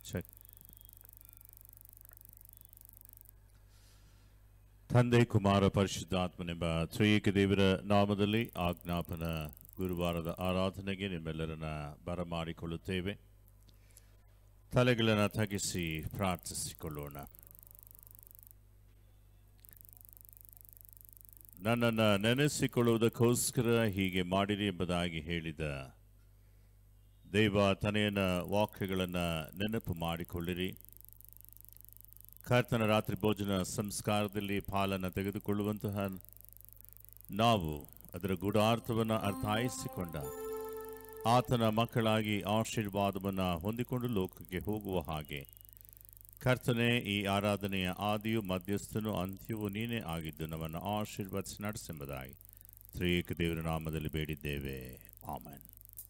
Check ತಂದೆ ಕುಮಾರ ಪರಿಶುದ್ಧಾತ್ಮನೆಂಬ ತ್ರಿಯೇಕ ದೇವರ ನಾಮದಲ್ಲಿ ಆಜ್ಞಾಪನ ಗುರುವಾರದ ಆರಾಧನೆಗೆ ನಿಮ್ಮೆಲ್ಲರನ್ನ ಬರಮಾಡಿಕೊಳ್ಳುತ್ತೇವೆ ತಲೆಗಳನ್ನು ತಗ್ಗಿಸಿ ಪ್ರಾರ್ಥಿಸಿಕೊಳ್ಳೋಣ ನನ್ನನ್ನು ನೆನೆಸಿಕೊಳ್ಳುವುದಕ್ಕೋಸ್ಕರ ಹೀಗೆ ಮಾಡಿರಿ ಎಂಬುದಾಗಿ ಹೇಳಿದ ದೈವ ತನೆಯನ ವಾಕ್ಯಗಳನ್ನು ನೆನಪು ಮಾಡಿಕೊಳ್ಳಿರಿ ಕರ್ತನ ರಾತ್ರಿ ಭೋಜನ ಸಂಸ್ಕಾರದಲ್ಲಿ ಪಾಲನ್ನು ತೆಗೆದುಕೊಳ್ಳುವಂತಹ ನಾವು ಅದರ ಗೂಢಾರ್ಥವನ್ನು ಅರ್ಥೈಸಿಕೊಂಡ ಆತನ ಮಕ್ಕಳಾಗಿ ಆಶೀರ್ವಾದವನ್ನು ಹೊಂದಿಕೊಂಡು ಲೋಕಕ್ಕೆ ಹೋಗುವ ಹಾಗೆ ಕರ್ತನೆ ಈ ಆರಾಧನೆಯ ಆದಿಯು ಮಧ್ಯಸ್ಥನು ಅಂತ್ಯವೂ ನೀನೇ ಆಗಿದ್ದು ನಮ್ಮನ್ನು ಆಶೀರ್ವದಿಸಿ ನಡೆಸೆಂಬುದಾಗಿ ತ್ರಿಯೇಕ ದೇವರ ನಾಮದಲ್ಲಿ ಬೇಡಿದ್ದೇವೆ ಆಮನ್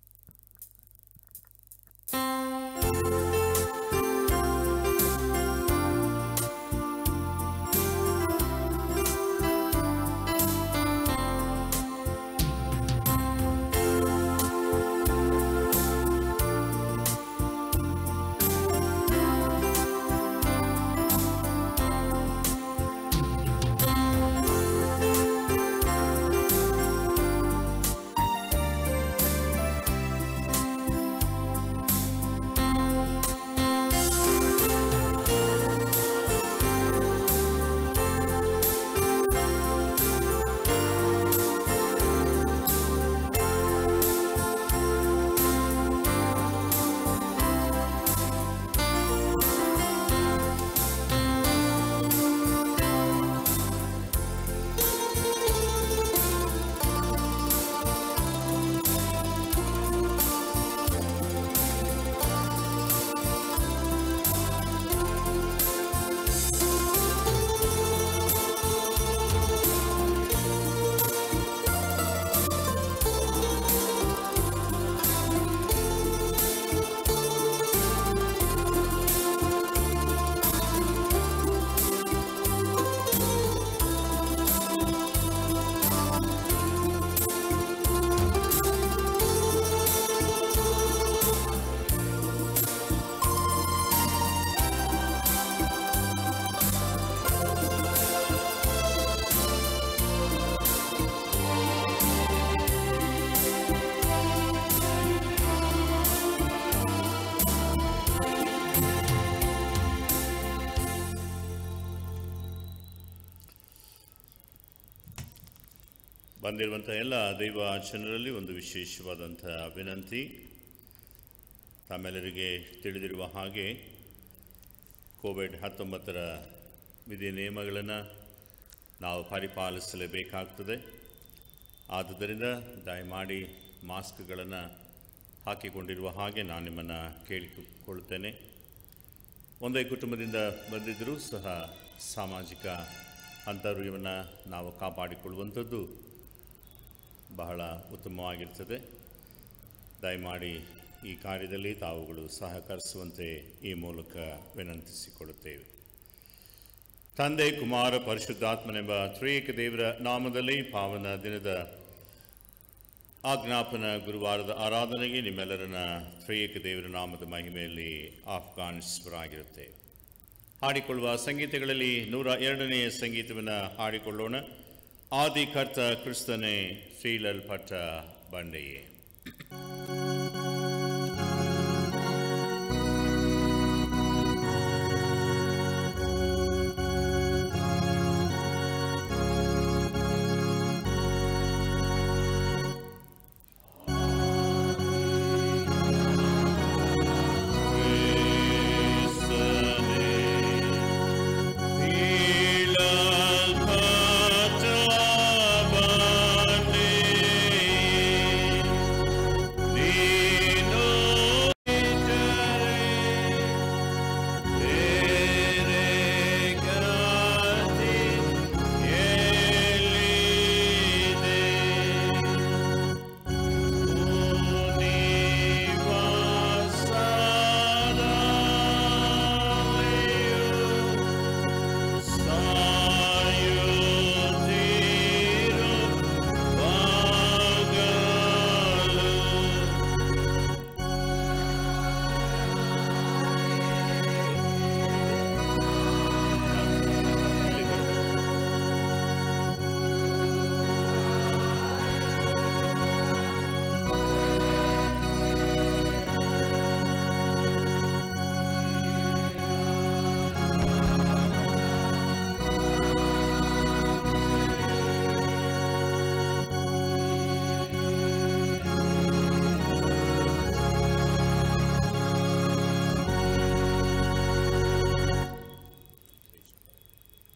ಬಂದಿರುವಂಥ ಎಲ್ಲ ದೈವ ಜನರಲ್ಲಿ ಒಂದು ವಿಶೇಷವಾದಂಥ ವಿನಂತಿ ತಮ್ಮೆಲ್ಲರಿಗೆ ತಿಳಿದಿರುವ ಹಾಗೆ ಕೋವಿಡ್ ಹತ್ತೊಂಬತ್ತರ ವಿಧಿ ನಿಯಮಗಳನ್ನು ನಾವು ಪರಿಪಾಲಿಸಲೇಬೇಕಾಗ್ತದೆ ಆದುದರಿಂದ ದಯಮಾಡಿ ಮಾಸ್ಕ್ಗಳನ್ನು ಹಾಕಿಕೊಂಡಿರುವ ಹಾಗೆ ನಾನು ನಿಮ್ಮನ್ನು ಕೇಳಿಕೊಳ್ಳುತ್ತೇನೆ ಒಂದೇ ಕುಟುಂಬದಿಂದ ಬಂದಿದ್ದರೂ ಸಹ ಸಾಮಾಜಿಕ ಅಂತರ್ಯವನ್ನು ನಾವು ಕಾಪಾಡಿಕೊಳ್ಳುವಂಥದ್ದು ಬಹಳ ಉತ್ತಮವಾಗಿರ್ತದೆ ದಯಮಾಡಿ ಈ ಕಾರ್ಯದಲ್ಲಿ ತಾವುಗಳು ಸಹಕರಿಸುವಂತೆ ಈ ಮೂಲಕ ವಿನಂತಿಸಿಕೊಳ್ಳುತ್ತೇವೆ ತಂದೆ ಕುಮಾರ ಪರಿಶುದ್ಧಾತ್ಮನೆಂಬ ತ್ರಿಯೇಕ ದೇವರ ನಾಮದಲ್ಲಿ ಪಾವನ ದಿನದ ಆಜ್ಞಾಪನ ಗುರುವಾರದ ಆರಾಧನೆಗೆ ನಿಮ್ಮೆಲ್ಲರನ್ನ ತ್ರಿಯೇಕ ದೇವರ ನಾಮದ ಮಹಿಮೆಯಲ್ಲಿ ಆಫ್ಘಾನಿಸ್ವರಾಗಿರುತ್ತೇವೆ ಹಾಡಿಕೊಳ್ಳುವ ಸಂಗೀತಗಳಲ್ಲಿ ನೂರ ಎರಡನೆಯ ಸಂಗೀತವನ್ನು ಹಾಡಿಕೊಳ್ಳೋಣ ಆದಿ ಕರ್ತ ಕ್ರಿಸ್ತನೇ ಶ್ರೀಲಲ್ಪಟ್ಟ ಬಂಡೆಯೇ Thank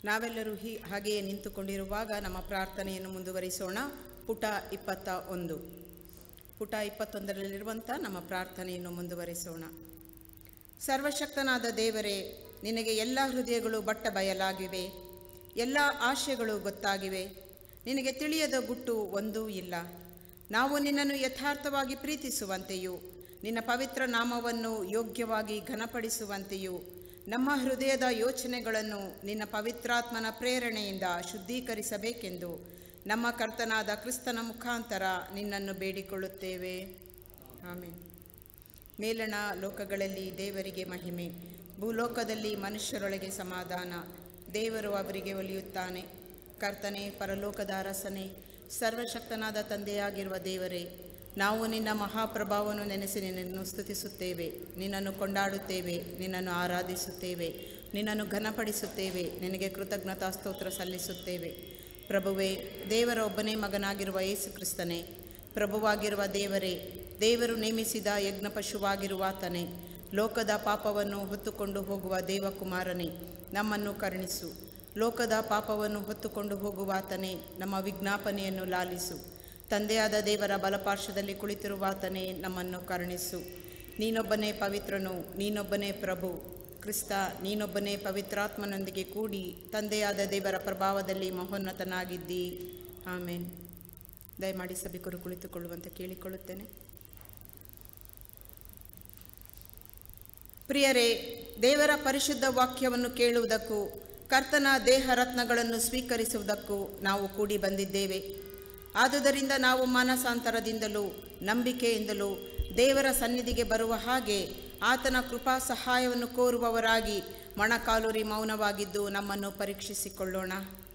ನಾವೆಲ್ಲರೂ ಹೀ ಹಾಗೆಯೇ ನಿಂತುಕೊಂಡಿರುವಾಗ ನಮ್ಮ ಪ್ರಾರ್ಥನೆಯನ್ನು ಮುಂದುವರಿಸೋಣ ಪುಟ ಇಪ್ಪತ್ತ ಒಂದು ಪುಟ ಇಪ್ಪತ್ತೊಂದರಲ್ಲಿರುವಂಥ ನಮ್ಮ ಪ್ರಾರ್ಥನೆಯನ್ನು ಮುಂದುವರಿಸೋಣ ಸರ್ವಶಕ್ತನಾದ ದೇವರೇ ನಿನಗೆ ಎಲ್ಲ ಹೃದಯಗಳು ಬಟ್ಟ ಬಯಲಾಗಿವೆ ಎಲ್ಲ ಆಶೆಗಳು ಗೊತ್ತಾಗಿವೆ ನಿನಗೆ ತಿಳಿಯದ ಗುಟ್ಟು ಒಂದೂ ಇಲ್ಲ ನಾವು ನಿನ್ನನ್ನು ಯಥಾರ್ಥವಾಗಿ ಪ್ರೀತಿಸುವಂತೆಯೂ ನಿನ್ನ ಪವಿತ್ರ ನಾಮವನ್ನು ಯೋಗ್ಯವಾಗಿ ಘನಪಡಿಸುವಂತೆಯೂ ನಮ್ಮ ಹೃದಯದ ಯೋಚನೆಗಳನ್ನು ನಿನ್ನ ಪವಿತ್ರಾತ್ಮನ ಪ್ರೇರಣೆಯಿಂದ ಶುದ್ಧೀಕರಿಸಬೇಕೆಂದು ನಮ್ಮ ಕರ್ತನಾದ ಕ್ರಿಸ್ತನ ಮುಖಾಂತರ ನಿನ್ನನ್ನು ಬೇಡಿಕೊಳ್ಳುತ್ತೇವೆ ಆಮೇಲೆ ಮೇಲಣ ಲೋಕಗಳಲ್ಲಿ ದೇವರಿಗೆ ಮಹಿಮೆ ಭೂಲೋಕದಲ್ಲಿ ಮನುಷ್ಯರೊಳಗೆ ಸಮಾಧಾನ ದೇವರು ಅವರಿಗೆ ಒಲಿಯುತ್ತಾನೆ ಕರ್ತನೆ ಪರಲೋಕದ ಅರಸನೆ ಸರ್ವಶಕ್ತನಾದ ತಂದೆಯಾಗಿರುವ ದೇವರೇ ನಾವು ನಿನ್ನ ಮಹಾಪ್ರಭಾವವನ್ನು ನೆನೆಸಿ ನಿನ್ನನ್ನು ಸ್ತುತಿಸುತ್ತೇವೆ ನಿನ್ನನ್ನು ಕೊಂಡಾಡುತ್ತೇವೆ ನಿನ್ನನ್ನು ಆರಾಧಿಸುತ್ತೇವೆ ನಿನ್ನನ್ನು ಘನಪಡಿಸುತ್ತೇವೆ ನಿನಗೆ ಕೃತಜ್ಞತಾ ಸ್ತೋತ್ರ ಸಲ್ಲಿಸುತ್ತೇವೆ ಪ್ರಭುವೇ ದೇವರ ಒಬ್ಬನೇ ಮಗನಾಗಿರುವ ಯೇಸು ಕ್ರಿಸ್ತನೇ ಪ್ರಭುವಾಗಿರುವ ದೇವರೇ ದೇವರು ನೇಮಿಸಿದ ಯಜ್ಞ ಪಶುವಾಗಿರುವಾತನೇ ಲೋಕದ ಪಾಪವನ್ನು ಹೊತ್ತುಕೊಂಡು ಹೋಗುವ ದೇವಕುಮಾರನೇ ನಮ್ಮನ್ನು ಕರುಣಿಸು ಲೋಕದ ಪಾಪವನ್ನು ಹೊತ್ತುಕೊಂಡು ಹೋಗುವಾತನೇ ನಮ್ಮ ವಿಜ್ಞಾಪನೆಯನ್ನು ಲಾಲಿಸು ತಂದೆಯಾದ ದೇವರ ಬಲಪಾರ್ಶ್ವದಲ್ಲಿ ಕುಳಿತಿರುವಾತನೇ ನಮ್ಮನ್ನು ಕರುಣಿಸು ನೀನೊಬ್ಬನೇ ಪವಿತ್ರನು ನೀನೊಬ್ಬನೇ ಪ್ರಭು ಕ್ರಿಸ್ತ ನೀನೊಬ್ಬನೇ ಪವಿತ್ರಾತ್ಮನೊಂದಿಗೆ ಕೂಡಿ ತಂದೆಯಾದ ದೇವರ ಪ್ರಭಾವದಲ್ಲಿ ಮಹೋನ್ನತನಾಗಿದ್ದಿ ಆಮೇನ್ ದಯಮಾಡಿ ಸಭಿಕರು ಕುಳಿತುಕೊಳ್ಳುವಂತೆ ಕೇಳಿಕೊಳ್ಳುತ್ತೇನೆ ಪ್ರಿಯರೇ ದೇವರ ಪರಿಶುದ್ಧ ವಾಕ್ಯವನ್ನು ಕೇಳುವುದಕ್ಕೂ ಕರ್ತನ ದೇಹ ರತ್ನಗಳನ್ನು ಸ್ವೀಕರಿಸುವುದಕ್ಕೂ ನಾವು ಕೂಡಿ ಬಂದಿದ್ದೇವೆ ಆದುದರಿಂದ ನಾವು ಮಾನಸಾಂತರದಿಂದಲೂ ನಂಬಿಕೆಯಿಂದಲೂ ದೇವರ ಸನ್ನಿಧಿಗೆ ಬರುವ ಹಾಗೆ ಆತನ ಕೃಪಾ ಸಹಾಯವನ್ನು ಕೋರುವವರಾಗಿ ಮೊಣಕಾಲೂರಿ ಮೌನವಾಗಿದ್ದು ನಮ್ಮನ್ನು ಪರೀಕ್ಷಿಸಿಕೊಳ್ಳೋಣ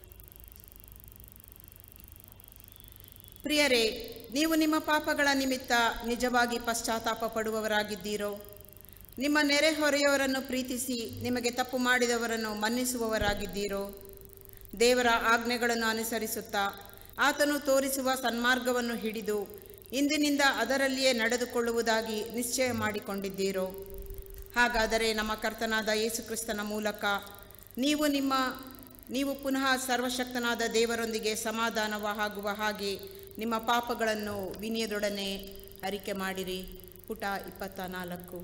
ಪ್ರಿಯರೇ ನೀವು ನಿಮ್ಮ ಪಾಪಗಳ ನಿಮಿತ್ತ ನಿಜವಾಗಿ ಪಶ್ಚಾತ್ತಾಪ ಪಡುವವರಾಗಿದ್ದೀರೋ ನಿಮ್ಮ ನೆರೆಹೊರೆಯವರನ್ನು ಪ್ರೀತಿಸಿ ನಿಮಗೆ ತಪ್ಪು ಮಾಡಿದವರನ್ನು ಮನ್ನಿಸುವವರಾಗಿದ್ದೀರೋ ದೇವರ ಆಜ್ಞೆಗಳನ್ನು ಅನುಸರಿಸುತ್ತಾ ಆತನು ತೋರಿಸುವ ಸನ್ಮಾರ್ಗವನ್ನು ಹಿಡಿದು ಇಂದಿನಿಂದ ಅದರಲ್ಲಿಯೇ ನಡೆದುಕೊಳ್ಳುವುದಾಗಿ ನಿಶ್ಚಯ ಮಾಡಿಕೊಂಡಿದ್ದೀರೋ ಹಾಗಾದರೆ ನಮ್ಮ ಕರ್ತನಾದ ಯೇಸುಕ್ರಿಸ್ತನ ಮೂಲಕ ನೀವು ನಿಮ್ಮ ನೀವು ಪುನಃ ಸರ್ವಶಕ್ತನಾದ ದೇವರೊಂದಿಗೆ ಸಮಾಧಾನವಾಗುವ ಹಾಗೆ ನಿಮ್ಮ ಪಾಪಗಳನ್ನು ವಿನಯದೊಡನೆ ಅರಿಕೆ ಮಾಡಿರಿ ಪುಟ ಇಪ್ಪತ್ತ ನಾಲ್ಕು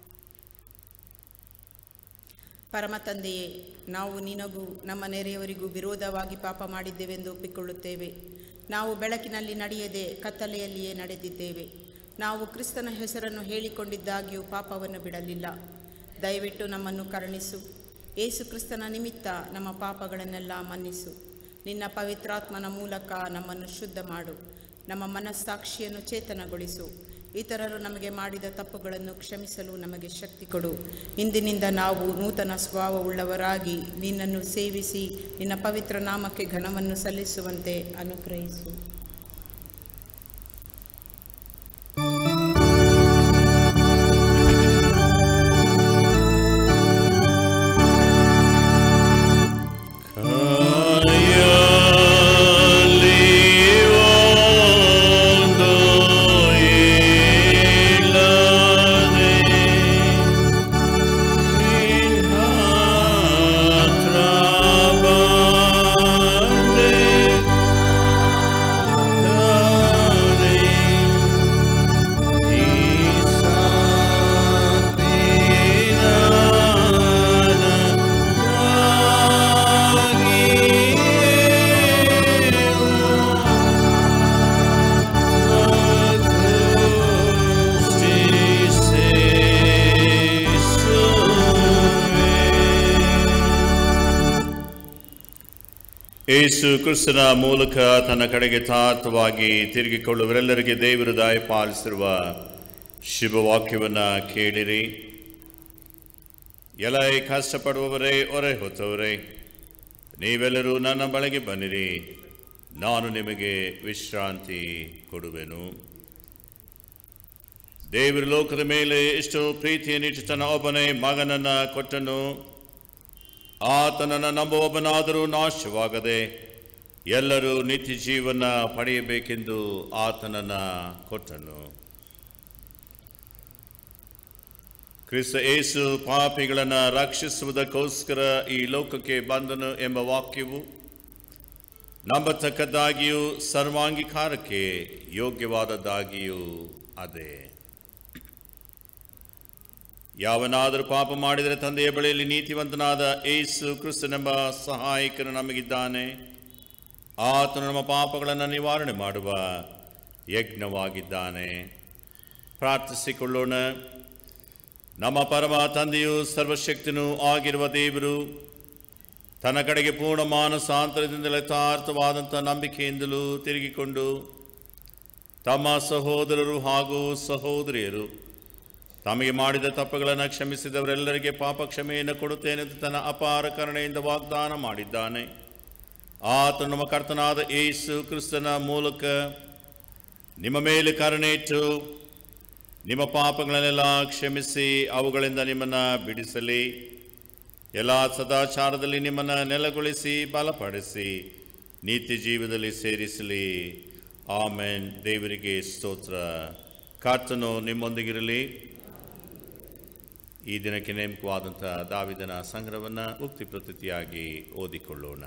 ಪರಮ ತಂದೆಯೇ ನಾವು ನಿನಗೂ ನಮ್ಮ ನೆರೆಯವರಿಗೂ ವಿರೋಧವಾಗಿ ಪಾಪ ಮಾಡಿದ್ದೇವೆಂದು ಒಪ್ಪಿಕೊಳ್ಳುತ್ತೇವೆ ನಾವು ಬೆಳಕಿನಲ್ಲಿ ನಡೆಯದೆ ಕತ್ತಲೆಯಲ್ಲಿಯೇ ನಡೆದಿದ್ದೇವೆ ನಾವು ಕ್ರಿಸ್ತನ ಹೆಸರನ್ನು ಹೇಳಿಕೊಂಡಿದ್ದಾಗ್ಯೂ ಪಾಪವನ್ನು ಬಿಡಲಿಲ್ಲ ದಯವಿಟ್ಟು ನಮ್ಮನ್ನು ಕರುಣಿಸು ಏಸು ಕ್ರಿಸ್ತನ ನಿಮಿತ್ತ ನಮ್ಮ ಪಾಪಗಳನ್ನೆಲ್ಲ ಮನ್ನಿಸು ನಿನ್ನ ಪವಿತ್ರಾತ್ಮನ ಮೂಲಕ ನಮ್ಮನ್ನು ಶುದ್ಧ ಮಾಡು ನಮ್ಮ ಮನಸ್ಸಾಕ್ಷಿಯನ್ನು ಚೇತನಗೊಳಿಸು ಇತರರು ನಮಗೆ ಮಾಡಿದ ತಪ್ಪುಗಳನ್ನು ಕ್ಷಮಿಸಲು ನಮಗೆ ಶಕ್ತಿ ಕೊಡು ಇಂದಿನಿಂದ ನಾವು ನೂತನ ಸ್ವಭಾವವುಳ್ಳವರಾಗಿ ನಿನ್ನನ್ನು ಸೇವಿಸಿ ನಿನ್ನ ಪವಿತ್ರ ನಾಮಕ್ಕೆ ಘನವನ್ನು ಸಲ್ಲಿಸುವಂತೆ ಅನುಗ್ರಹಿಸು ಯೇಸು ಕ್ರಿಸ್ತನ ಮೂಲಕ ತನ್ನ ಕಡೆಗೆ ತಾತವಾಗಿ ತಿರುಗಿಕೊಳ್ಳುವರೆಲ್ಲರಿಗೆ ದೇವರು ದಯಪಾಲಿಸಿರುವ ಶುಭವಾಕ್ಯವನ್ನು ಕೇಳಿರಿ ಎಲ್ಲ ಕಷ್ಟಪಡುವವರೇ ಹೊರೆ ಹೊತ್ತವರೇ ನೀವೆಲ್ಲರೂ ನನ್ನ ಬಳಿಗೆ ಬನ್ನಿರಿ ನಾನು ನಿಮಗೆ ವಿಶ್ರಾಂತಿ ಕೊಡುವೆನು ದೇವರ ಲೋಕದ ಮೇಲೆ ಎಷ್ಟು ಪ್ರೀತಿಯನ್ನಿಟ್ಟು ತನ್ನ ಒಬ್ಬನೇ ಮಗನನ್ನ ಕೊಟ್ಟನು ಆತನನ್ನು ನಂಬುವವನಾದರೂ ನಾಶವಾಗದೆ ಎಲ್ಲರೂ ನಿತ್ಯ ಜೀವನ ಪಡೆಯಬೇಕೆಂದು ಆತನನ್ನು ಕೊಟ್ಟನು ಕ್ರಿಸ್ತ ಏಸು ಪಾಪಿಗಳನ್ನು ರಕ್ಷಿಸುವುದಕ್ಕೋಸ್ಕರ ಈ ಲೋಕಕ್ಕೆ ಬಂದನು ಎಂಬ ವಾಕ್ಯವು ನಂಬತಕ್ಕದ್ದಾಗಿಯೂ ಸರ್ವಾಂಗೀಕಾರಕ್ಕೆ ಯೋಗ್ಯವಾದದ್ದಾಗಿಯೂ ಅದೇ ಯಾವನಾದರೂ ಪಾಪ ಮಾಡಿದರೆ ತಂದೆಯ ಬಳಿಯಲ್ಲಿ ನೀತಿವಂತನಾದ ಏಸು ಕ್ರಿಸ್ತನೆಂಬ ಸಹಾಯಕನು ನಮಗಿದ್ದಾನೆ ಆತನು ನಮ್ಮ ಪಾಪಗಳನ್ನು ನಿವಾರಣೆ ಮಾಡುವ ಯಜ್ಞವಾಗಿದ್ದಾನೆ ಪ್ರಾರ್ಥಿಸಿಕೊಳ್ಳೋಣ ನಮ್ಮ ಪರಮ ತಂದೆಯು ಸರ್ವಶಕ್ತನೂ ಆಗಿರುವ ದೇವರು ತನ್ನ ಕಡೆಗೆ ಪೂರ್ಣ ಮಾನಸಾಂತರದಿಂದ ಯಥಾರ್ಥವಾದಂಥ ನಂಬಿಕೆಯಿಂದಲೂ ತಿರುಗಿಕೊಂಡು ತಮ್ಮ ಸಹೋದರರು ಹಾಗೂ ಸಹೋದರಿಯರು ತಮಗೆ ಮಾಡಿದ ತಪ್ಪುಗಳನ್ನು ಕ್ಷಮಿಸಿದವರೆಲ್ಲರಿಗೆ ಪಾಪ ಕ್ಷಮೆಯನ್ನು ಕೊಡುತ್ತೇನೆ ಎಂದು ತನ್ನ ಅಪಾರ ಕರುಣೆಯಿಂದ ವಾಗ್ದಾನ ಮಾಡಿದ್ದಾನೆ ಆತ ನಮ್ಮ ಕರ್ತನಾದ ಯೇಸು ಕ್ರಿಸ್ತನ ಮೂಲಕ ನಿಮ್ಮ ಮೇಲೆ ಕರುಣೆ ಇಟ್ಟು ನಿಮ್ಮ ಪಾಪಗಳನ್ನೆಲ್ಲ ಕ್ಷಮಿಸಿ ಅವುಗಳಿಂದ ನಿಮ್ಮನ್ನು ಬಿಡಿಸಲಿ ಎಲ್ಲ ಸದಾಚಾರದಲ್ಲಿ ನಿಮ್ಮನ್ನು ನೆಲೆಗೊಳಿಸಿ ಬಲಪಡಿಸಿ ನೀತಿ ಜೀವದಲ್ಲಿ ಸೇರಿಸಲಿ ಆಮೇನ್ ದೇವರಿಗೆ ಸ್ತೋತ್ರ ಕರ್ತನು ನಿಮ್ಮೊಂದಿಗಿರಲಿ ಈ ದಿನಕ್ಕೆ ನೇಮಕವಾದಂಥ ದಾವಿದನ ಸಂಗ್ರಹವನ್ನು ಉಕ್ತಿ ಪ್ರತಿಯಾಗಿ ಓದಿಕೊಳ್ಳೋಣ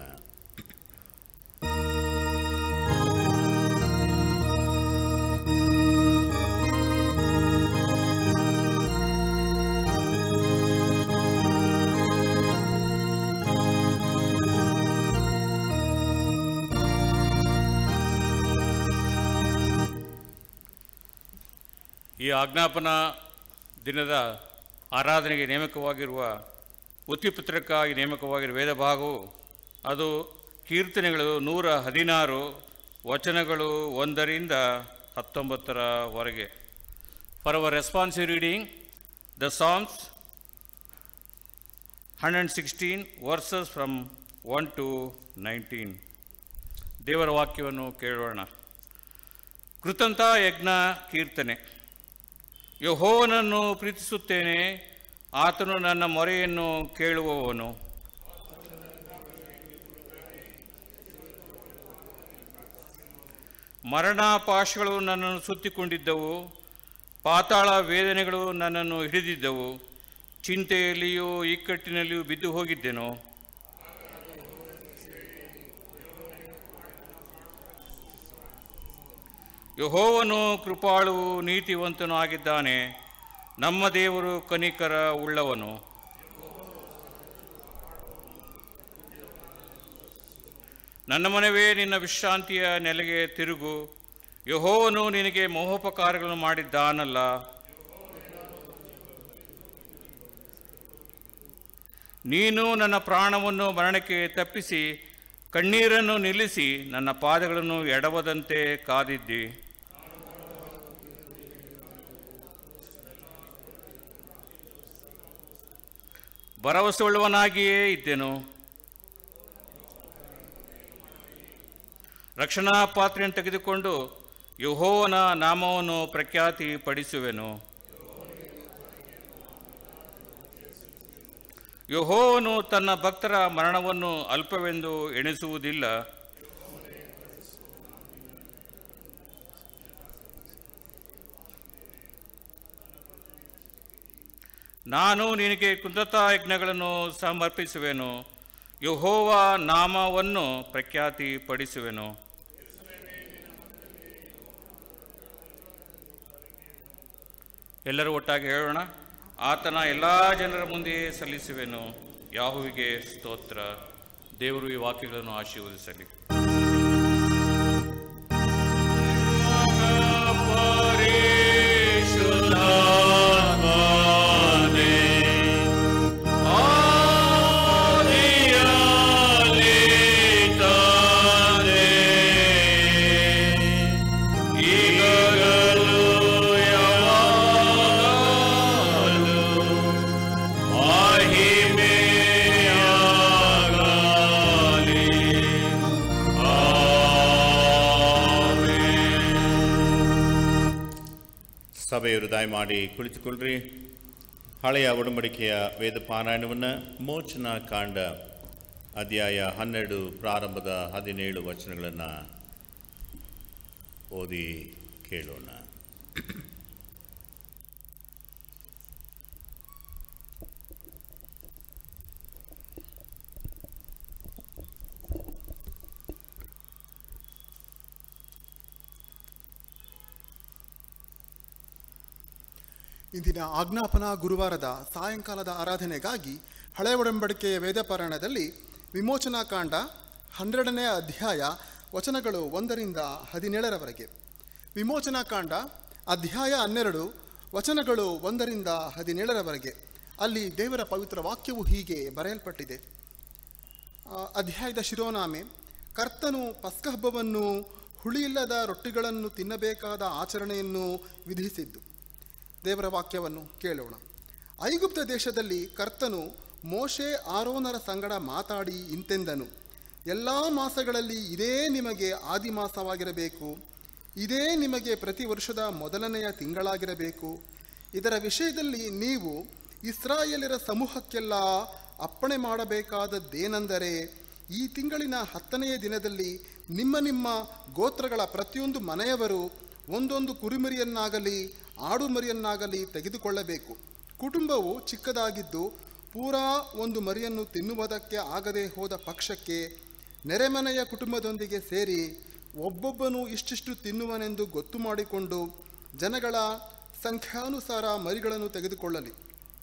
ಈ ಆಜ್ಞಾಪನ ದಿನದ ಆರಾಧನೆಗೆ ನೇಮಕವಾಗಿರುವ ಉತ್ತಿಪತ್ರಕ್ಕಾಗಿ ನೇಮಕವಾಗಿರುವ ವೇದ ಭಾಗವು ಅದು ಕೀರ್ತನೆಗಳು ನೂರ ಹದಿನಾರು ವಚನಗಳು ಒಂದರಿಂದ ಹತ್ತೊಂಬತ್ತರವರೆಗೆ for our responsive reading the songs hundred sixteen verses from one to nineteen ದೇವರ ವಾಕ್ಯವನ್ನು ಕೇಳೋಣ ಕೃತಂತ ಯಜ್ಞ ಕೀರ್ತನೆ ಯಹೋವನನ್ನು ಪ್ರೀತಿಸುತ್ತೇನೆ ಆತನು ನನ್ನ ಮೊರೆಯನ್ನು ಕೇಳುವವನು ಮರಣಪಾಶಗಳು ನನ್ನನ್ನು ಸುತ್ತಿಕೊಂಡಿದ್ದವು ಪಾತಾಳ ವೇದನೆಗಳು ನನ್ನನ್ನು ಹಿಡಿದಿದ್ದವು ಚಿಂತೆಯಲ್ಲಿಯೂ ಇಕ್ಕಟ್ಟಿನಲ್ಲಿಯೂ ಬಿದ್ದು ಹೋಗಿದ್ದೆನು ಯಹೋವನು ಕೃಪಾಳುವು ನೀತಿವಂತನು ಆಗಿದ್ದಾನೆ ನಮ್ಮ ದೇವರು ಕನಿಕರ ಉಳ್ಳವನು ನನ್ನ ಮನವೇ ನಿನ್ನ ವಿಶ್ರಾಂತಿಯ ನೆಲೆಗೆ ತಿರುಗು ಯಹೋವನು ನಿನಗೆ ಮಹೋಪಕಾರಗಳನ್ನು ಮಾಡಿದ್ದಾನಲ್ಲ ನೀನು ನನ್ನ ಪ್ರಾಣವನ್ನು ಮರಣಕ್ಕೆ ತಪ್ಪಿಸಿ ಕಣ್ಣೀರನ್ನು ನಿಲ್ಲಿಸಿ ನನ್ನ ಪಾದಗಳನ್ನು ಎಡವದಂತೆ ಕಾದಿದ್ದಿ ಭರವಸೆಯುಳ್ಳವನಾಗಿಯೇ ಇದ್ದೆನು ರಕ್ಷಣಾ ಪಾತ್ರೆಯನ್ನು ತೆಗೆದುಕೊಂಡು ಯಹೋವನ ನಾಮವನ್ನು ಪ್ರಖ್ಯಾತಿ ಪಡಿಸುವೆನು ಯಹೋವನು ತನ್ನ ಭಕ್ತರ ಮರಣವನ್ನು ಅಲ್ಪವೆಂದು ಎಣಿಸುವುದಿಲ್ಲ ನಾನು ನಿನಗೆ ಕೃತಜ್ಞತಾ ಯಜ್ಞಗಳನ್ನು ಸಮರ್ಪಿಸುವೆನು ಯಹೋವ ನಾಮವನ್ನು ಪ್ರಖ್ಯಾತಿ ಪಡಿಸುವೆನು ಎಲ್ಲರೂ ಒಟ್ಟಾಗಿ ಹೇಳೋಣ ಆತನ ಎಲ್ಲ ಜನರ ಮುಂದೆ ಸಲ್ಲಿಸುವೆನು ಯಾಹುವಿಗೆ ಸ್ತೋತ್ರ ದೇವರು ಈ ವಾಕ್ಯಗಳನ್ನು ಆಶೀರ್ವದಿಸಲಿ ಸಭೆಯವರು ದಯಮಾಡಿ ಕುಳಿತುಕೊಳ್ಳ್ರಿ ಹಳೆಯ ಒಡಂಬಡಿಕೆಯ ವೇದ ಪಾರಾಯಣವನ್ನು ಮೋಚನ ಕಾಂಡ ಅಧ್ಯಾಯ ಹನ್ನೆರಡು ಪ್ರಾರಂಭದ ಹದಿನೇಳು ವಚನಗಳನ್ನು ಓದಿ ಕೇಳೋಣ ಇಂದಿನ ಆಜ್ಞಾಪನಾ ಗುರುವಾರದ ಸಾಯಂಕಾಲದ ಆರಾಧನೆಗಾಗಿ ಹಳೆ ಒಡಂಬಡಿಕೆಯ ವೇದಪಾರಾಯಣದಲ್ಲಿ ವಿಮೋಚನಾ ಕಾಂಡ ಹನ್ನೆರಡನೇ ಅಧ್ಯಾಯ ವಚನಗಳು ಒಂದರಿಂದ ಹದಿನೇಳರವರೆಗೆ ವಿಮೋಚನಾ ಕಾಂಡ ಅಧ್ಯಾಯ ಹನ್ನೆರಡು ವಚನಗಳು ಒಂದರಿಂದ ಹದಿನೇಳರವರೆಗೆ ಅಲ್ಲಿ ದೇವರ ಪವಿತ್ರ ವಾಕ್ಯವು ಹೀಗೆ ಬರೆಯಲ್ಪಟ್ಟಿದೆ ಆ, ಅಧ್ಯಾಯದ ಶಿರೋನಾಮೆ ಕರ್ತನು ಪಸ್ಕ ಹಬ್ಬವನ್ನು ಹುಳಿಯಿಲ್ಲದ ರೊಟ್ಟಿಗಳನ್ನು ತಿನ್ನಬೇಕಾದ ಆಚರಣೆಯನ್ನು ವಿಧಿಸಿದ್ದು ದೇವರ ವಾಕ್ಯವನ್ನು ಕೇಳೋಣ ಐಗುಪ್ತ ದೇಶದಲ್ಲಿ ಕರ್ತನು ಮೋಶೆ ಆರೋನರ ಸಂಗಡ ಮಾತಾಡಿ ಇಂತೆಂದನು ಎಲ್ಲ ಮಾಸಗಳಲ್ಲಿ ಇದೇ ನಿಮಗೆ ಆದಿಮಾಸವಾಗಿರಬೇಕು ಇದೇ ನಿಮಗೆ ಪ್ರತಿ ವರ್ಷದ ಮೊದಲನೆಯ ತಿಂಗಳಾಗಿರಬೇಕು ಇದರ ವಿಷಯದಲ್ಲಿ ನೀವು ಇಸ್ರಾಯೇಲರ ಸಮೂಹಕ್ಕೆಲ್ಲ ಅಪ್ಪಣೆ ಮಾಡಬೇಕಾದದ್ದೇನೆಂದರೆ ಈ ತಿಂಗಳಿನ ಹತ್ತನೆಯ ದಿನದಲ್ಲಿ ನಿಮ್ಮ ನಿಮ್ಮ ಗೋತ್ರಗಳ ಪ್ರತಿಯೊಂದು ಮನೆಯವರು ಒಂದೊಂದು ಕುರಿಮರಿಯನ್ನಾಗಲಿ ಆಡು ಮರಿಯನ್ನಾಗಲಿ ತೆಗೆದುಕೊಳ್ಳಬೇಕು ಕುಟುಂಬವು ಚಿಕ್ಕದಾಗಿದ್ದು ಪೂರಾ ಒಂದು ಮರಿಯನ್ನು ತಿನ್ನುವುದಕ್ಕೆ ಆಗದೆ ಹೋದ ಪಕ್ಷಕ್ಕೆ ನೆರೆಮನೆಯ ಕುಟುಂಬದೊಂದಿಗೆ ಸೇರಿ ಒಬ್ಬೊಬ್ಬನು ಇಷ್ಟಿಷ್ಟು ತಿನ್ನುವನೆಂದು ಗೊತ್ತು ಮಾಡಿಕೊಂಡು ಜನಗಳ ಸಂಖ್ಯಾನುಸಾರ ಮರಿಗಳನ್ನು ತೆಗೆದುಕೊಳ್ಳಲಿ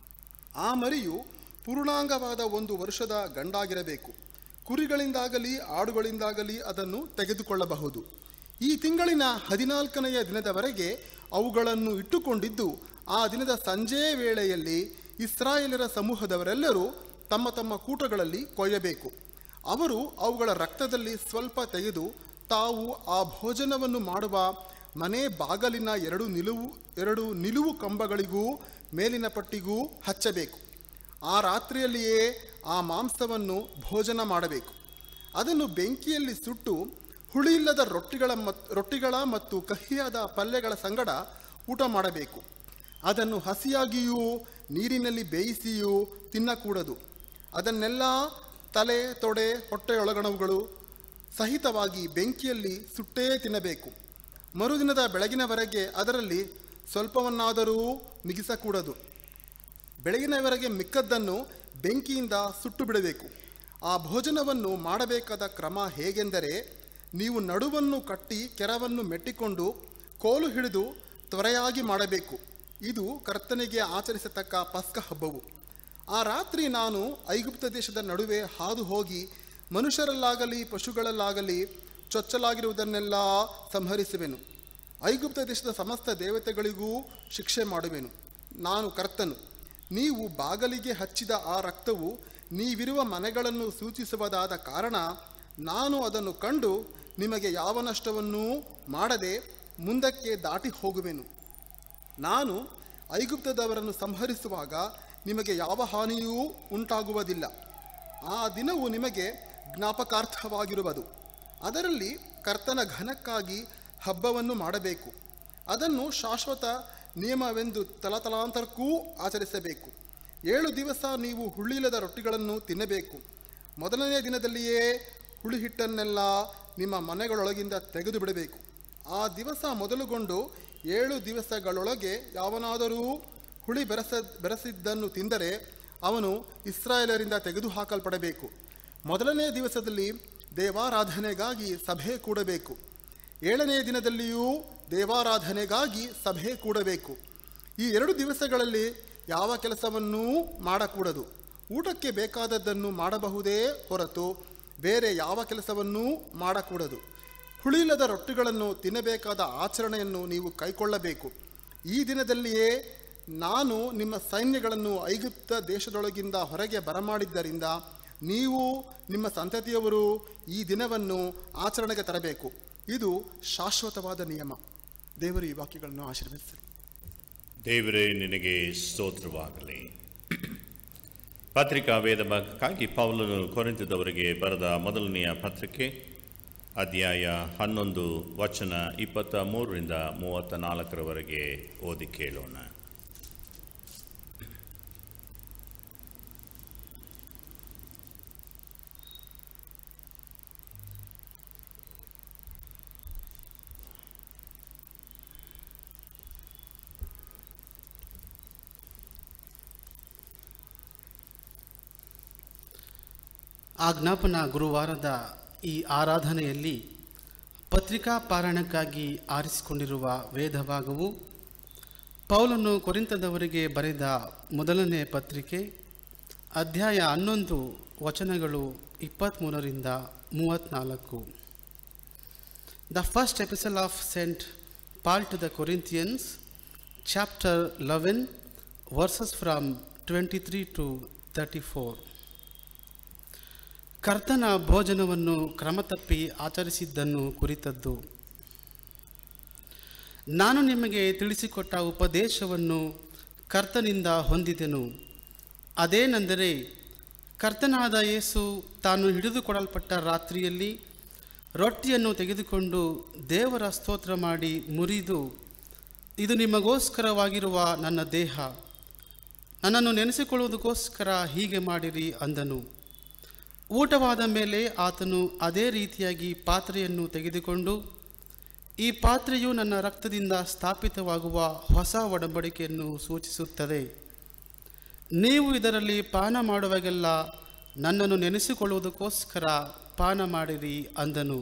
ಆ ಮರಿಯು ಪೂರ್ಣಾಂಗವಾದ ಒಂದು ವರ್ಷದ ಗಂಡಾಗಿರಬೇಕು ಕುರಿಗಳಿಂದಾಗಲಿ ಆಡುಗಳಿಂದಾಗಲಿ ಅದನ್ನು ತೆಗೆದುಕೊಳ್ಳಬಹುದು ಈ ತಿಂಗಳಿನ ಹದಿನಾಲ್ಕನೆಯ ದಿನದವರೆಗೆ ಅವುಗಳನ್ನು ಇಟ್ಟುಕೊಂಡಿದ್ದು ಆ ದಿನದ ಸಂಜೆಯ ವೇಳೆಯಲ್ಲಿ ಇಸ್ರಾಯೇಲರ ಸಮೂಹದವರೆಲ್ಲರೂ ತಮ್ಮ ತಮ್ಮ ಕೂಟಗಳಲ್ಲಿ ಕೊಯ್ಯಬೇಕು ಅವರು ಅವುಗಳ ರಕ್ತದಲ್ಲಿ ಸ್ವಲ್ಪ ತೆಗೆದು ತಾವು ಆ ಭೋಜನವನ್ನು ಮಾಡುವ ಮನೆ ಬಾಗಲಿನ ಎರಡು ನಿಲುವು ಎರಡು ನಿಲುವು ಕಂಬಗಳಿಗೂ ಮೇಲಿನ ಪಟ್ಟಿಗೂ ಹಚ್ಚಬೇಕು ಆ ರಾತ್ರಿಯಲ್ಲಿಯೇ ಆ ಮಾಂಸವನ್ನು ಭೋಜನ ಮಾಡಬೇಕು ಅದನ್ನು ಬೆಂಕಿಯಲ್ಲಿ ಸುಟ್ಟು ಹುಳಿಯಿಲ್ಲದ ರೊಟ್ಟಿಗಳ ಮತ್ ರೊಟ್ಟಿಗಳ ಮತ್ತು ಕಹಿಯಾದ ಪಲ್ಯಗಳ ಸಂಗಡ ಊಟ ಮಾಡಬೇಕು ಅದನ್ನು ಹಸಿಯಾಗಿಯೂ ನೀರಿನಲ್ಲಿ ಬೇಯಿಸಿಯೂ ತಿನ್ನಕೂಡದು ಅದನ್ನೆಲ್ಲ ತಲೆ ತೊಡೆ ಹೊಟ್ಟೆಯೊಳಗಣವುಗಳು ಸಹಿತವಾಗಿ ಬೆಂಕಿಯಲ್ಲಿ ಸುಟ್ಟೇ ತಿನ್ನಬೇಕು ಮರುದಿನದ ಬೆಳಗಿನವರೆಗೆ ಅದರಲ್ಲಿ ಸ್ವಲ್ಪವನ್ನಾದರೂ ಮಿಗಿಸಕೂಡದು ಬೆಳಗಿನವರೆಗೆ ಮಿಕ್ಕದ್ದನ್ನು ಬೆಂಕಿಯಿಂದ ಸುಟ್ಟು ಬಿಡಬೇಕು ಆ ಭೋಜನವನ್ನು ಮಾಡಬೇಕಾದ ಕ್ರಮ ಹೇಗೆಂದರೆ ನೀವು ನಡುವನ್ನು ಕಟ್ಟಿ ಕೆರವನ್ನು ಮೆಟ್ಟಿಕೊಂಡು ಕೋಲು ಹಿಡಿದು ತ್ವರೆಯಾಗಿ ಮಾಡಬೇಕು ಇದು ಕರ್ತನಿಗೆ ಆಚರಿಸತಕ್ಕ ಪಸ್ಕ ಹಬ್ಬವು ಆ ರಾತ್ರಿ ನಾನು ಐಗುಪ್ತ ದೇಶದ ನಡುವೆ ಹಾದು ಹೋಗಿ ಮನುಷ್ಯರಲ್ಲಾಗಲಿ ಪಶುಗಳಲ್ಲಾಗಲಿ ಚೊಚ್ಚಲಾಗಿರುವುದನ್ನೆಲ್ಲ ಸಂಹರಿಸುವೆನು ಐಗುಪ್ತ ದೇಶದ ಸಮಸ್ತ ದೇವತೆಗಳಿಗೂ ಶಿಕ್ಷೆ ಮಾಡುವೆನು ನಾನು ಕರ್ತನು ನೀವು ಬಾಗಲಿಗೆ ಹಚ್ಚಿದ ಆ ರಕ್ತವು ನೀವಿರುವ ಮನೆಗಳನ್ನು ಸೂಚಿಸುವುದಾದ ಕಾರಣ ನಾನು ಅದನ್ನು ಕಂಡು ನಿಮಗೆ ಯಾವ ನಷ್ಟವನ್ನೂ ಮಾಡದೆ ಮುಂದಕ್ಕೆ ದಾಟಿ ಹೋಗುವೆನು ನಾನು ಐಗುಪ್ತದವರನ್ನು ಸಂಹರಿಸುವಾಗ ನಿಮಗೆ ಯಾವ ಹಾನಿಯೂ ಉಂಟಾಗುವುದಿಲ್ಲ ಆ ದಿನವು ನಿಮಗೆ ಜ್ಞಾಪಕಾರ್ಥವಾಗಿರುವುದು ಅದರಲ್ಲಿ ಕರ್ತನ ಘನಕ್ಕಾಗಿ ಹಬ್ಬವನ್ನು ಮಾಡಬೇಕು ಅದನ್ನು ಶಾಶ್ವತ ನಿಯಮವೆಂದು ತಲತಲಾಂತರಕ್ಕೂ ಆಚರಿಸಬೇಕು ಏಳು ದಿವಸ ನೀವು ಹುಳಿಯಿಲ್ಲದ ರೊಟ್ಟಿಗಳನ್ನು ತಿನ್ನಬೇಕು ಮೊದಲನೇ ದಿನದಲ್ಲಿಯೇ ಹುಳಿ ಹಿಟ್ಟನ್ನೆಲ್ಲ ನಿಮ್ಮ ಮನೆಗಳೊಳಗಿಂದ ತೆಗೆದು ಬಿಡಬೇಕು ಆ ದಿವಸ ಮೊದಲುಗೊಂಡು ಏಳು ದಿವಸಗಳೊಳಗೆ ಯಾವನಾದರೂ ಹುಳಿ ಬೆರೆಸ ಬೆರೆಸಿದ್ದನ್ನು ತಿಂದರೆ ಅವನು ಇಸ್ರಾಯೇಲರಿಂದ ತೆಗೆದುಹಾಕಲ್ಪಡಬೇಕು ಮೊದಲನೇ ದಿವಸದಲ್ಲಿ ದೇವಾರಾಧನೆಗಾಗಿ ಸಭೆ ಕೂಡಬೇಕು ಏಳನೇ ದಿನದಲ್ಲಿಯೂ ದೇವಾರಾಧನೆಗಾಗಿ ಸಭೆ ಕೂಡಬೇಕು ಈ ಎರಡು ದಿವಸಗಳಲ್ಲಿ ಯಾವ ಕೆಲಸವನ್ನೂ ಮಾಡಕೂಡದು ಊಟಕ್ಕೆ ಬೇಕಾದದ್ದನ್ನು ಮಾಡಬಹುದೇ ಹೊರತು ಬೇರೆ ಯಾವ ಕೆಲಸವನ್ನೂ ಮಾಡಕೂಡದು ಹುಳಿಯಿಲ್ಲದ ರೊಟ್ಟಿಗಳನ್ನು ತಿನ್ನಬೇಕಾದ ಆಚರಣೆಯನ್ನು ನೀವು ಕೈಕೊಳ್ಳಬೇಕು ಈ ದಿನದಲ್ಲಿಯೇ ನಾನು ನಿಮ್ಮ ಸೈನ್ಯಗಳನ್ನು ಐಗುಪ್ತ ದೇಶದೊಳಗಿಂದ ಹೊರಗೆ ಬರಮಾಡಿದ್ದರಿಂದ ನೀವು ನಿಮ್ಮ ಸಂತತಿಯವರು ಈ ದಿನವನ್ನು ಆಚರಣೆಗೆ ತರಬೇಕು ಇದು ಶಾಶ್ವತವಾದ ನಿಯಮ ದೇವರು ಈ ವಾಕ್ಯಗಳನ್ನು ಆಶೀರ್ವದಿಸಲಿ ದೇವರೇ ನಿನಗೆ ಸ್ತೋತ್ರವಾಗಲಿ ಪತ್ರಿಕಾ ವೇದ ಭಾಗಕ್ಕಾಗಿ ಪೌಲನು ಕೊರಿಂತದವರಿಗೆ ಬರೆದ ಮೊದಲನೆಯ ಪತ್ರಿಕೆ ಅಧ್ಯಾಯ ಹನ್ನೊಂದು ವಚನ ಇಪ್ಪತ್ತ ಮೂರರಿಂದ ಮೂವತ್ತ ನಾಲ್ಕರವರೆಗೆ ಓದಿ ಕೇಳೋಣ ಆಜ್ಞಾಪನ ಗುರುವಾರದ ಈ ಆರಾಧನೆಯಲ್ಲಿ ಪತ್ರಿಕಾ ಪಾರಾಯಣಕ್ಕಾಗಿ ಆರಿಸಿಕೊಂಡಿರುವ ವೇದ ಭಾಗವು ಪೌಲನು ಕೊರಿಂತದವರಿಗೆ ಬರೆದ ಮೊದಲನೇ ಪತ್ರಿಕೆ ಅಧ್ಯಾಯ ಹನ್ನೊಂದು ವಚನಗಳು ಇಪ್ಪತ್ತ್ಮೂರರಿಂದ ಮೂವತ್ತ್ನಾಲ್ಕು the first epistle of saint Paul to the Corinthians chapter eleven verses from twenty three to thirty four ಕರ್ತನ ಭೋಜನವನ್ನು ಕ್ರಮತಪ್ಪಿ ಆಚರಿಸಿದ್ದನ್ನು ಕುರಿತದ್ದು ನಾನು ನಿಮಗೆ ತಿಳಿಸಿಕೊಟ್ಟ ಉಪದೇಶವನ್ನು ಕರ್ತನಿಂದ ಹೊಂದಿದೆನು ಅದೇನೆಂದರೆ ಕರ್ತನಾದ ಯೇಸು ತಾನು ಹಿಡಿದುಕೊಡಲ್ಪಟ್ಟ ರಾತ್ರಿಯಲ್ಲಿ ರೊಟ್ಟಿಯನ್ನು ತೆಗೆದುಕೊಂಡು ದೇವರ ಸ್ತೋತ್ರ ಮಾಡಿ ಮುರಿದು ಇದು ನಿಮಗೋಸ್ಕರವಾಗಿರುವ ನನ್ನ ದೇಹ ನನ್ನನ್ನು ನೆನೆಸಿಕೊಳ್ಳುವುದಕ್ಕೋಸ್ಕರ ಹೀಗೆ ಮಾಡಿರಿ ಅಂದನು ಊಟವಾದ ಮೇಲೆ ಆತನು ಅದೇ ರೀತಿಯಾಗಿ ಪಾತ್ರೆಯನ್ನು ತೆಗೆದುಕೊಂಡು ಈ ಪಾತ್ರೆಯು ನನ್ನ ರಕ್ತದಿಂದ ಸ್ಥಾಪಿತವಾಗುವ ಹೊಸ ಒಡಂಬಡಿಕೆಯನ್ನು ಸೂಚಿಸುತ್ತದೆ ನೀವು ಇದರಲ್ಲಿ ಪಾನ ಮಾಡುವಾಗೆಲ್ಲ ನನ್ನನ್ನು ನೆನೆಸಿಕೊಳ್ಳುವುದಕ್ಕೋಸ್ಕರ ಪಾನ ಮಾಡಿರಿ ಅಂದನು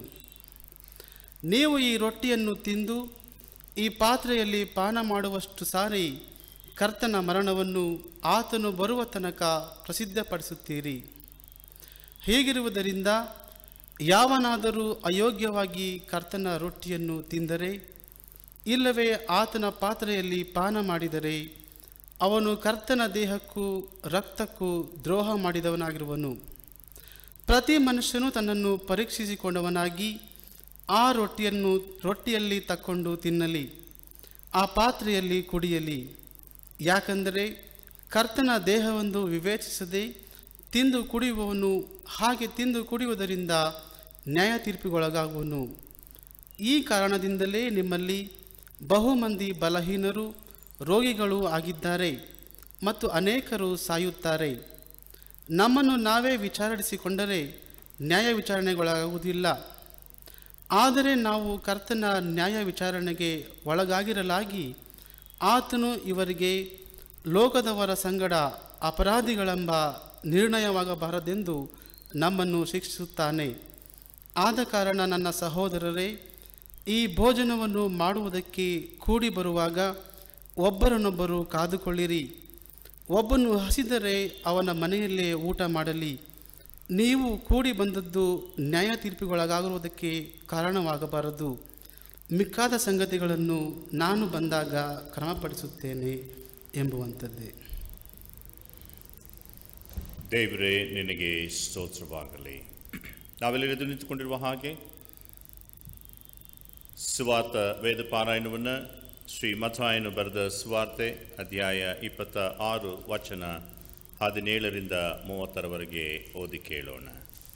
ನೀವು ಈ ರೊಟ್ಟಿಯನ್ನು ತಿಂದು ಈ ಪಾತ್ರೆಯಲ್ಲಿ ಪಾನ ಮಾಡುವಷ್ಟು ಸಾರಿ ಕರ್ತನ ಮರಣವನ್ನು ಆತನು ಬರುವ ತನಕ ಪ್ರಸಿದ್ಧಪಡಿಸುತ್ತೀರಿ ಹೀಗಿರುವುದರಿಂದ ಯಾವನಾದರೂ ಅಯೋಗ್ಯವಾಗಿ ಕರ್ತನ ರೊಟ್ಟಿಯನ್ನು ತಿಂದರೆ ಇಲ್ಲವೇ ಆತನ ಪಾತ್ರೆಯಲ್ಲಿ ಪಾನ ಮಾಡಿದರೆ ಅವನು ಕರ್ತನ ದೇಹಕ್ಕೂ ರಕ್ತಕ್ಕೂ ದ್ರೋಹ ಮಾಡಿದವನಾಗಿರುವನು ಪ್ರತಿ ಮನುಷ್ಯನು ತನ್ನನ್ನು ಪರೀಕ್ಷಿಸಿಕೊಂಡವನಾಗಿ ಆ ರೊಟ್ಟಿಯನ್ನು ರೊಟ್ಟಿಯಲ್ಲಿ ತಕ್ಕೊಂಡು ತಿನ್ನಲಿ ಆ ಪಾತ್ರೆಯಲ್ಲಿ ಕುಡಿಯಲಿ ಯಾಕಂದರೆ ಕರ್ತನ ದೇಹವೆಂದು ವಿವೇಚಿಸದೆ ತಿಂದು ಕುಡಿಯುವವನು ಹಾಗೆ ತಿಂದು ಕುಡಿಯುವುದರಿಂದ ನ್ಯಾಯ ತೀರ್ಪಿಗೊಳಗಾಗುವನು ಈ ಕಾರಣದಿಂದಲೇ ನಿಮ್ಮಲ್ಲಿ ಬಹು ಮಂದಿ ಬಲಹೀನರು ರೋಗಿಗಳು ಆಗಿದ್ದಾರೆ ಮತ್ತು ಅನೇಕರು ಸಾಯುತ್ತಾರೆ ನಮ್ಮನ್ನು ನಾವೇ ವಿಚಾರಿಸಿಕೊಂಡರೆ ನ್ಯಾಯ ವಿಚಾರಣೆಗೊಳಗಾಗುವುದಿಲ್ಲ ಆದರೆ ನಾವು ಕರ್ತನ ನ್ಯಾಯ ವಿಚಾರಣೆಗೆ ಒಳಗಾಗಿರಲಾಗಿ ಆತನು ಇವರಿಗೆ ಲೋಕದವರ ಸಂಗಡ ಅಪರಾಧಿಗಳೆಂಬ ನಿರ್ಣಯವಾಗಬಾರದೆಂದು ನಮ್ಮನ್ನು ಶಿಕ್ಷಿಸುತ್ತಾನೆ ಆದ ಕಾರಣ ನನ್ನ ಸಹೋದರರೇ ಈ ಭೋಜನವನ್ನು ಮಾಡುವುದಕ್ಕೆ ಕೂಡಿ ಬರುವಾಗ ಒಬ್ಬರನ್ನೊಬ್ಬರು ಕಾದುಕೊಳ್ಳಿರಿ ಒಬ್ಬನು ಹಸಿದರೆ ಅವನ ಮನೆಯಲ್ಲೇ ಊಟ ಮಾಡಲಿ ನೀವು ಕೂಡಿ ಬಂದದ್ದು ನ್ಯಾಯ ತೀರ್ಪಿಗೊಳಗಾಗಿರುವುದಕ್ಕೆ ಕಾರಣವಾಗಬಾರದು ಮಿಕ್ಕಾದ ಸಂಗತಿಗಳನ್ನು ನಾನು ಬಂದಾಗ ಕ್ರಮಪಡಿಸುತ್ತೇನೆ ಎಂಬುವಂಥದ್ದೇ ದೇವರೇ ನಿನಗೆ ಸ್ತೋತ್ರವಾಗಲಿ ನಾವೆಲ್ಲರೂ ನಿಂತುಕೊಂಡಿರುವ ಹಾಗೆ ಸುವಾರ್ತ ವೇದ ಪಾರಾಯಣವನ್ನು ಶ್ರೀ ಮಥಾಯನು ಬರೆದ ಸುವಾರ್ತೆ ಅಧ್ಯಾಯ ಇಪ್ಪತ್ತ ಆರು ವಚನ ಹದಿನೇಳರಿಂದ ಮೂವತ್ತರವರೆಗೆ ಓದಿ ಕೇಳೋಣ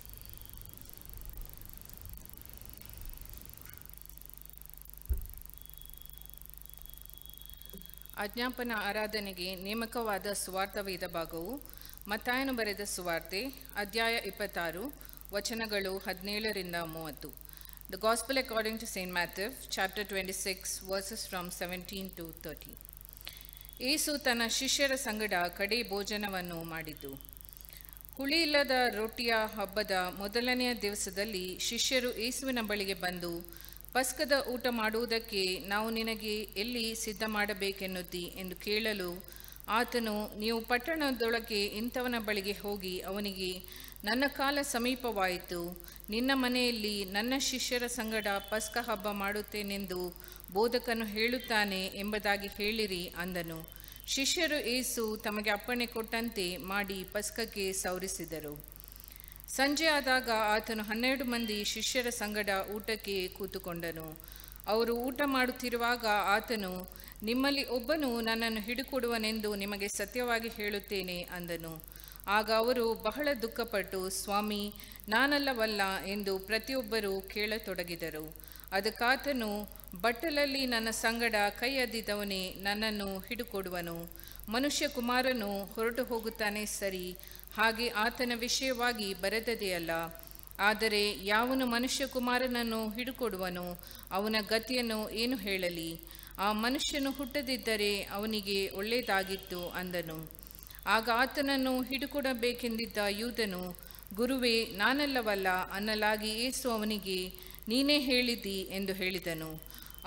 ಆಜ್ಞಾಪನ ಆರಾಧನೆಗೆ ನೇಮಕವಾದ ಸುವಾರ್ಥ ವೇದ ಭಾಗವು ಮತ್ತಾಯನು ಬರೆದ ಸುವಾರ್ತೆ ಅಧ್ಯಾಯ ಇಪ್ಪತ್ತಾರು ವಚನಗಳು ಹದಿನೇಳರಿಂದ ಮೂವತ್ತು the gospel according to saint Matthew chapter twenty six verses from seventeen to thirty ಏಸು ತನ್ನ ಶಿಷ್ಯರ ಸಂಗಡ ಕಡೆ ಭೋಜನವನ್ನು ಮಾಡಿದ್ದು ಹುಳಿಯಿಲ್ಲದ ರೊಟ್ಟಿಯ ಹಬ್ಬದ ಮೊದಲನೆಯ ದಿವಸದಲ್ಲಿ ಶಿಷ್ಯರು ಏಸುವಿನ ಬಳಿಗೆ ಬಂದು ಪಸ್ಕದ ಊಟ ಮಾಡುವುದಕ್ಕೆ ನಾವು ನಿನಗೆ ಎಲ್ಲಿ ಸಿದ್ಧ ಮಾಡಬೇಕೆನ್ನುತ್ತಿ ಎಂದು ಕೇಳಲು ಆತನು ನೀವು ಪಟ್ಟಣದೊಳಗೆ ಇಂಥವನ ಬಳಿಗೆ ಹೋಗಿ ಅವನಿಗೆ ನನ್ನ ಕಾಲ ಸಮೀಪವಾಯಿತು ನಿನ್ನ ಮನೆಯಲ್ಲಿ ನನ್ನ ಶಿಷ್ಯರ ಸಂಗಡ ಪಸ್ಕ ಹಬ್ಬ ಮಾಡುತ್ತೇನೆಂದು ಬೋಧಕನು ಹೇಳುತ್ತಾನೆ ಎಂಬುದಾಗಿ ಹೇಳಿರಿ ಅಂದನು ಶಿಷ್ಯರು ಏಸು ತಮಗೆ ಅಪ್ಪಣೆ ಕೊಟ್ಟಂತೆ ಮಾಡಿ ಪಸ್ಕಕ್ಕೆ ಸೌರಿಸಿದರು ಸಂಜೆ ಆದಾಗ ಆತನು ಹನ್ನೆರಡು ಮಂದಿ ಶಿಷ್ಯರ ಸಂಗಡ ಊಟಕ್ಕೆ ಕೂತುಕೊಂಡನು ಅವರು ಊಟ ಮಾಡುತ್ತಿರುವಾಗ ಆತನು ನಿಮ್ಮಲ್ಲಿ ಒಬ್ಬನು ನನ್ನನ್ನು ಹಿಡುಕೊಡುವನೆಂದು ನಿಮಗೆ ಸತ್ಯವಾಗಿ ಹೇಳುತ್ತೇನೆ ಅಂದನು ಆಗ ಅವರು ಬಹಳ ದುಃಖಪಟ್ಟು ಸ್ವಾಮಿ ನಾನಲ್ಲವಲ್ಲ ಎಂದು ಪ್ರತಿಯೊಬ್ಬರೂ ಕೇಳತೊಡಗಿದರು ಅದಕ್ಕಾತನು ಬಟ್ಟಲಲ್ಲಿ ನನ್ನ ಸಂಗಡ ಕೈ ಅದ್ದಿದವನೇ ನನ್ನನ್ನು ಹಿಡುಕೊಡುವನು ಮನುಷ್ಯ ಕುಮಾರನು ಹೊರಟು ಹೋಗುತ್ತಾನೆ ಸರಿ ಹಾಗೆ ಆತನ ವಿಷಯವಾಗಿ ಬರೆದದೆಯಲ್ಲ ಆದರೆ ಯಾವನು ಮನುಷ್ಯ ಕುಮಾರನನ್ನು ಹಿಡುಕೊಡುವನು ಅವನ ಗತಿಯನ್ನು ಏನು ಹೇಳಲಿ ಆ ಮನುಷ್ಯನು ಹುಟ್ಟದಿದ್ದರೆ ಅವನಿಗೆ ಒಳ್ಳೆಯದಾಗಿತ್ತು ಅಂದನು ಆಗ ಆತನನ್ನು ಹಿಡುಕೊಡಬೇಕೆಂದಿದ್ದ ಯೂದನು ಗುರುವೇ ನಾನಲ್ಲವಲ್ಲ ಅನ್ನಲಾಗಿ ಏಸು ಅವನಿಗೆ ನೀನೇ ಹೇಳಿದ್ದಿ ಎಂದು ಹೇಳಿದನು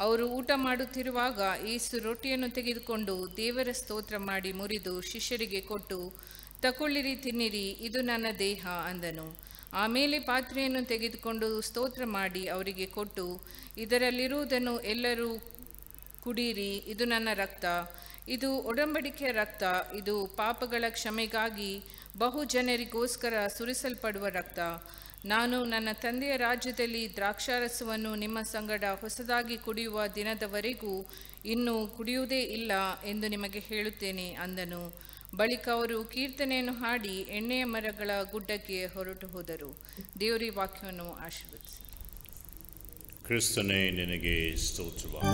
ಅವರು ಊಟ ಮಾಡುತ್ತಿರುವಾಗ ಯೇಸು ರೊಟ್ಟಿಯನ್ನು ತೆಗೆದುಕೊಂಡು ದೇವರ ಸ್ತೋತ್ರ ಮಾಡಿ ಮುರಿದು ಶಿಷ್ಯರಿಗೆ ಕೊಟ್ಟು ತಕೊಳ್ಳಿರಿ ತಿನ್ನಿರಿ ಇದು ನನ್ನ ದೇಹ ಅಂದನು ಆಮೇಲೆ ಪಾತ್ರೆಯನ್ನು ತೆಗೆದುಕೊಂಡು ಸ್ತೋತ್ರ ಮಾಡಿ ಅವರಿಗೆ ಕೊಟ್ಟು ಇದರಲ್ಲಿರುವುದನ್ನು ಎಲ್ಲರೂ ಕುಡೀರಿ ಇದು ನನ್ನ ರಕ್ತ ಇದು ಒಡಂಬಡಿಕೆಯ ರಕ್ತ ಇದು ಪಾಪಗಳ ಕ್ಷಮೆಗಾಗಿ ಬಹು ಜನರಿಗೋಸ್ಕರ ಸುರಿಸಲ್ಪಡುವ ರಕ್ತ ನಾನು ನನ್ನ ತಂದೆಯ ರಾಜ್ಯದಲ್ಲಿ ದ್ರಾಕ್ಷಾರಸವನ್ನು ನಿಮ್ಮ ಸಂಗಡ ಹೊಸದಾಗಿ ಕುಡಿಯುವ ದಿನದವರೆಗೂ ಇನ್ನು ಕುಡಿಯುವುದೇ ಇಲ್ಲ ಎಂದು ನಿಮಗೆ ಹೇಳುತ್ತೇನೆ ಅಂದನು ಬಳಿಕ ಅವರು ಕೀರ್ತನೆಯನ್ನು ಹಾಡಿ ಎಣ್ಣೆಯ ಮರಗಳ ಗುಡ್ಡಕ್ಕೆ ಹೊರಟು ಹೋದರು ದೇವರಿ ವಾಕ್ಯವನ್ನು ಆಶೀರ್ವದಿಸಿ ಕ್ರಿಸ್ತನೇ ನಿನಗೆ ಸ್ತೋತ್ರವ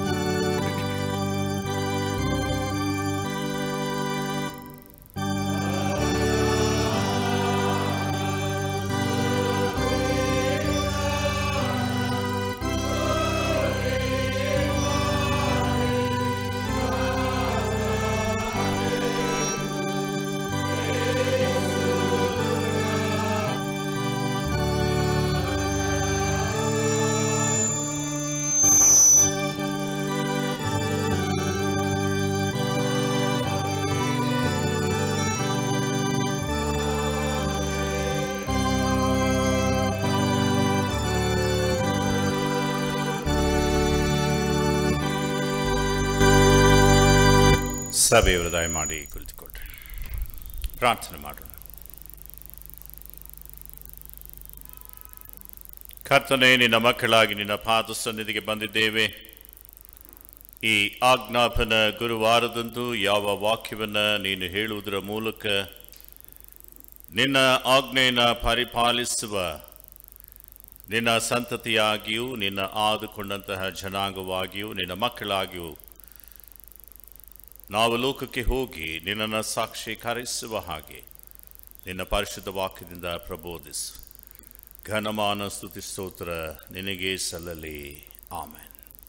ಸಭೆಯವರು ದಯಮಾಡಿ ಕುಳಿತುಕೊಳ್ರಿ ಪ್ರಾರ್ಥನೆ ಮಾಡೋಣ ಕರ್ತನೆ ನಿನ್ನ ಮಕ್ಕಳಾಗಿ ನಿನ್ನ ಪಾದ ಸನ್ನಿಧಿಗೆ ಬಂದಿದ್ದೇವೆ ಈ ಆಜ್ಞಾಪನ ಗುರುವಾರದಂದು ಯಾವ ವಾಕ್ಯವನ್ನು ನೀನು ಹೇಳುವುದರ ಮೂಲಕ ನಿನ್ನ ಆಜ್ಞೆಯನ್ನು ಪರಿಪಾಲಿಸುವ ನಿನ್ನ ಸಂತತಿಯಾಗಿಯೂ ನಿನ್ನ ಆದುಕೊಂಡಂತಹ ಜನಾಂಗವಾಗಿಯೂ ನಿನ್ನ ಮಕ್ಕಳಾಗಿಯೂ ನಾವು ಲೋಕಕ್ಕೆ ಹೋಗಿ ನಿನ್ನನ್ನು ಸಾಕ್ಷೀಕರಿಸುವ ಹಾಗೆ ನಿನ್ನ ಪರಿಶುದ್ಧ ವಾಕ್ಯದಿಂದ ಪ್ರಬೋಧಿಸು ಘನಮಾನ ಸ್ತುತಿ ಸ್ತೋತ್ರ ನಿನಗೆ ಸಲ್ಲಲಿ ಆಮೇನ್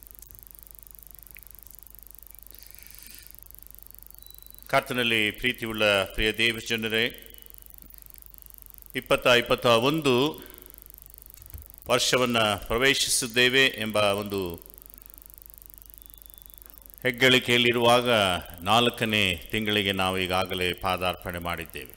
ಕರ್ತನಲ್ಲಿ ಪ್ರೀತಿಯುಳ್ಳ ಪ್ರಿಯ ದೇವಜನರೇ ಇಪ್ಪತ್ತ ಇಪ್ಪತ್ತ ಒಂದು ವರ್ಷವನ್ನು ಪ್ರವೇಶಿಸಿದ್ದೇವೆ ಎಂಬ ಒಂದು ಹೆಗ್ಗಳಿಕೆಯಲ್ಲಿರುವಾಗ ನಾಲ್ಕನೇ ತಿಂಗಳಿಗೆ ನಾವು ಈಗಾಗಲೇ ಪಾದಾರ್ಪಣೆ ಮಾಡಿದ್ದೇವೆ